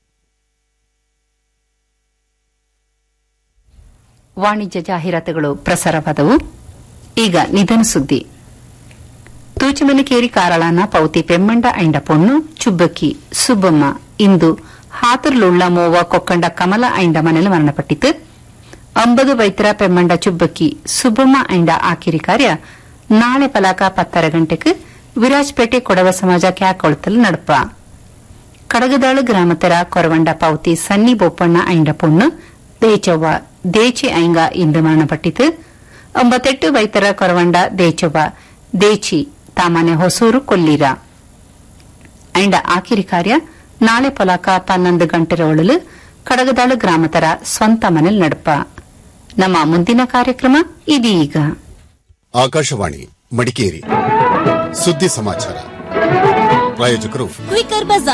ವಾಣಿಜ್ಯ ಜಾಹೀರಾತುಗಳು ಪ್ರಸಾರವಾದವು ಈಗ ನಿಧನ ಸುದ್ದಿ ತೂಚಮನಕೇರಿ ಕಾರಳಾನ ಪೌತಿ ಪೆಮ್ಮಂಡ ಐಂಡ ಪೊಣ್ಣು ಚುಬ್ಬಕ್ಕಿ ಸುಬ್ಬಮ್ಮ ಇಂದು ಹಾತರ್ಲುಳ್ಳ ಮೋವ ಕೊಕ್ಕಂಡ ಕಮಲ ಐಂಡ ಮನೆಲು ಮರಣಪಟ್ಟಿತು ಅಂಬದು ವೈತ್ರ ಪೆಮ್ಮಂಡ ಚುಬ್ಬಕ್ಕಿ ಸುಬ್ಬಮ್ಮ ಐಂಡ ಆಕಿರಿ ಕಾರ್ಯ ನಾಳೆ ಪಲಾಕ ಪತ್ತರ ಗಂಟೆಗೆ ವಿರಾಜ್ಪೇಟೆ ಕೊಡವ ಸಮಾಜ ಕ್ಯಾಕೊಳತಲು ನಡಪ ಕಡಗದಾಳು ಗ್ರಾಮತರ ಕೊರವಂಡ ಪೌತಿ ಸನ್ನಿ ಬೋಪಣ್ಣ ಐಂಡ ಪೊಣ್ಣು ದೇಚವ್ವ ದೇಚಿ ಐಂಗ ಇಂದು ಮರಣಪಟ್ಟಿತು ಒಂಬತ್ತೆಟ್ಟು ವೈತರ ಕೊರವಂಡ ದೇಚವ್ವ ದೇಚಿ ತಾಮನೆ ಹೊಸೂರು ಕೊಲ್ಲೀರ ಐಂಡ ಆಕಿರಿ ಕಾರ್ಯ ನಾಳೆ ಪೊಲಾಕ ಪನ್ನೊಂದು ಗಂಟೆರ ಒಳಲು ಕಡಗದಾಳು ಗ್ರಾಮತರ ಸ್ವಂತ ಮನೆಲ್ ನಡಪ ನಮ್ಮ ಮುಂದಿನ ಕಾರ್ಯಕ್ರಮ ಇದೀಗ ಆಕಾಶವಾಣಿ ಮಡಿಕೇರಿ ಸುದ್ದಿ ಸಮಾಚಾರ ಪ್ರಾಯೋಜಕರು ಕ್ವಿಕರ್ ಬಜಾರ್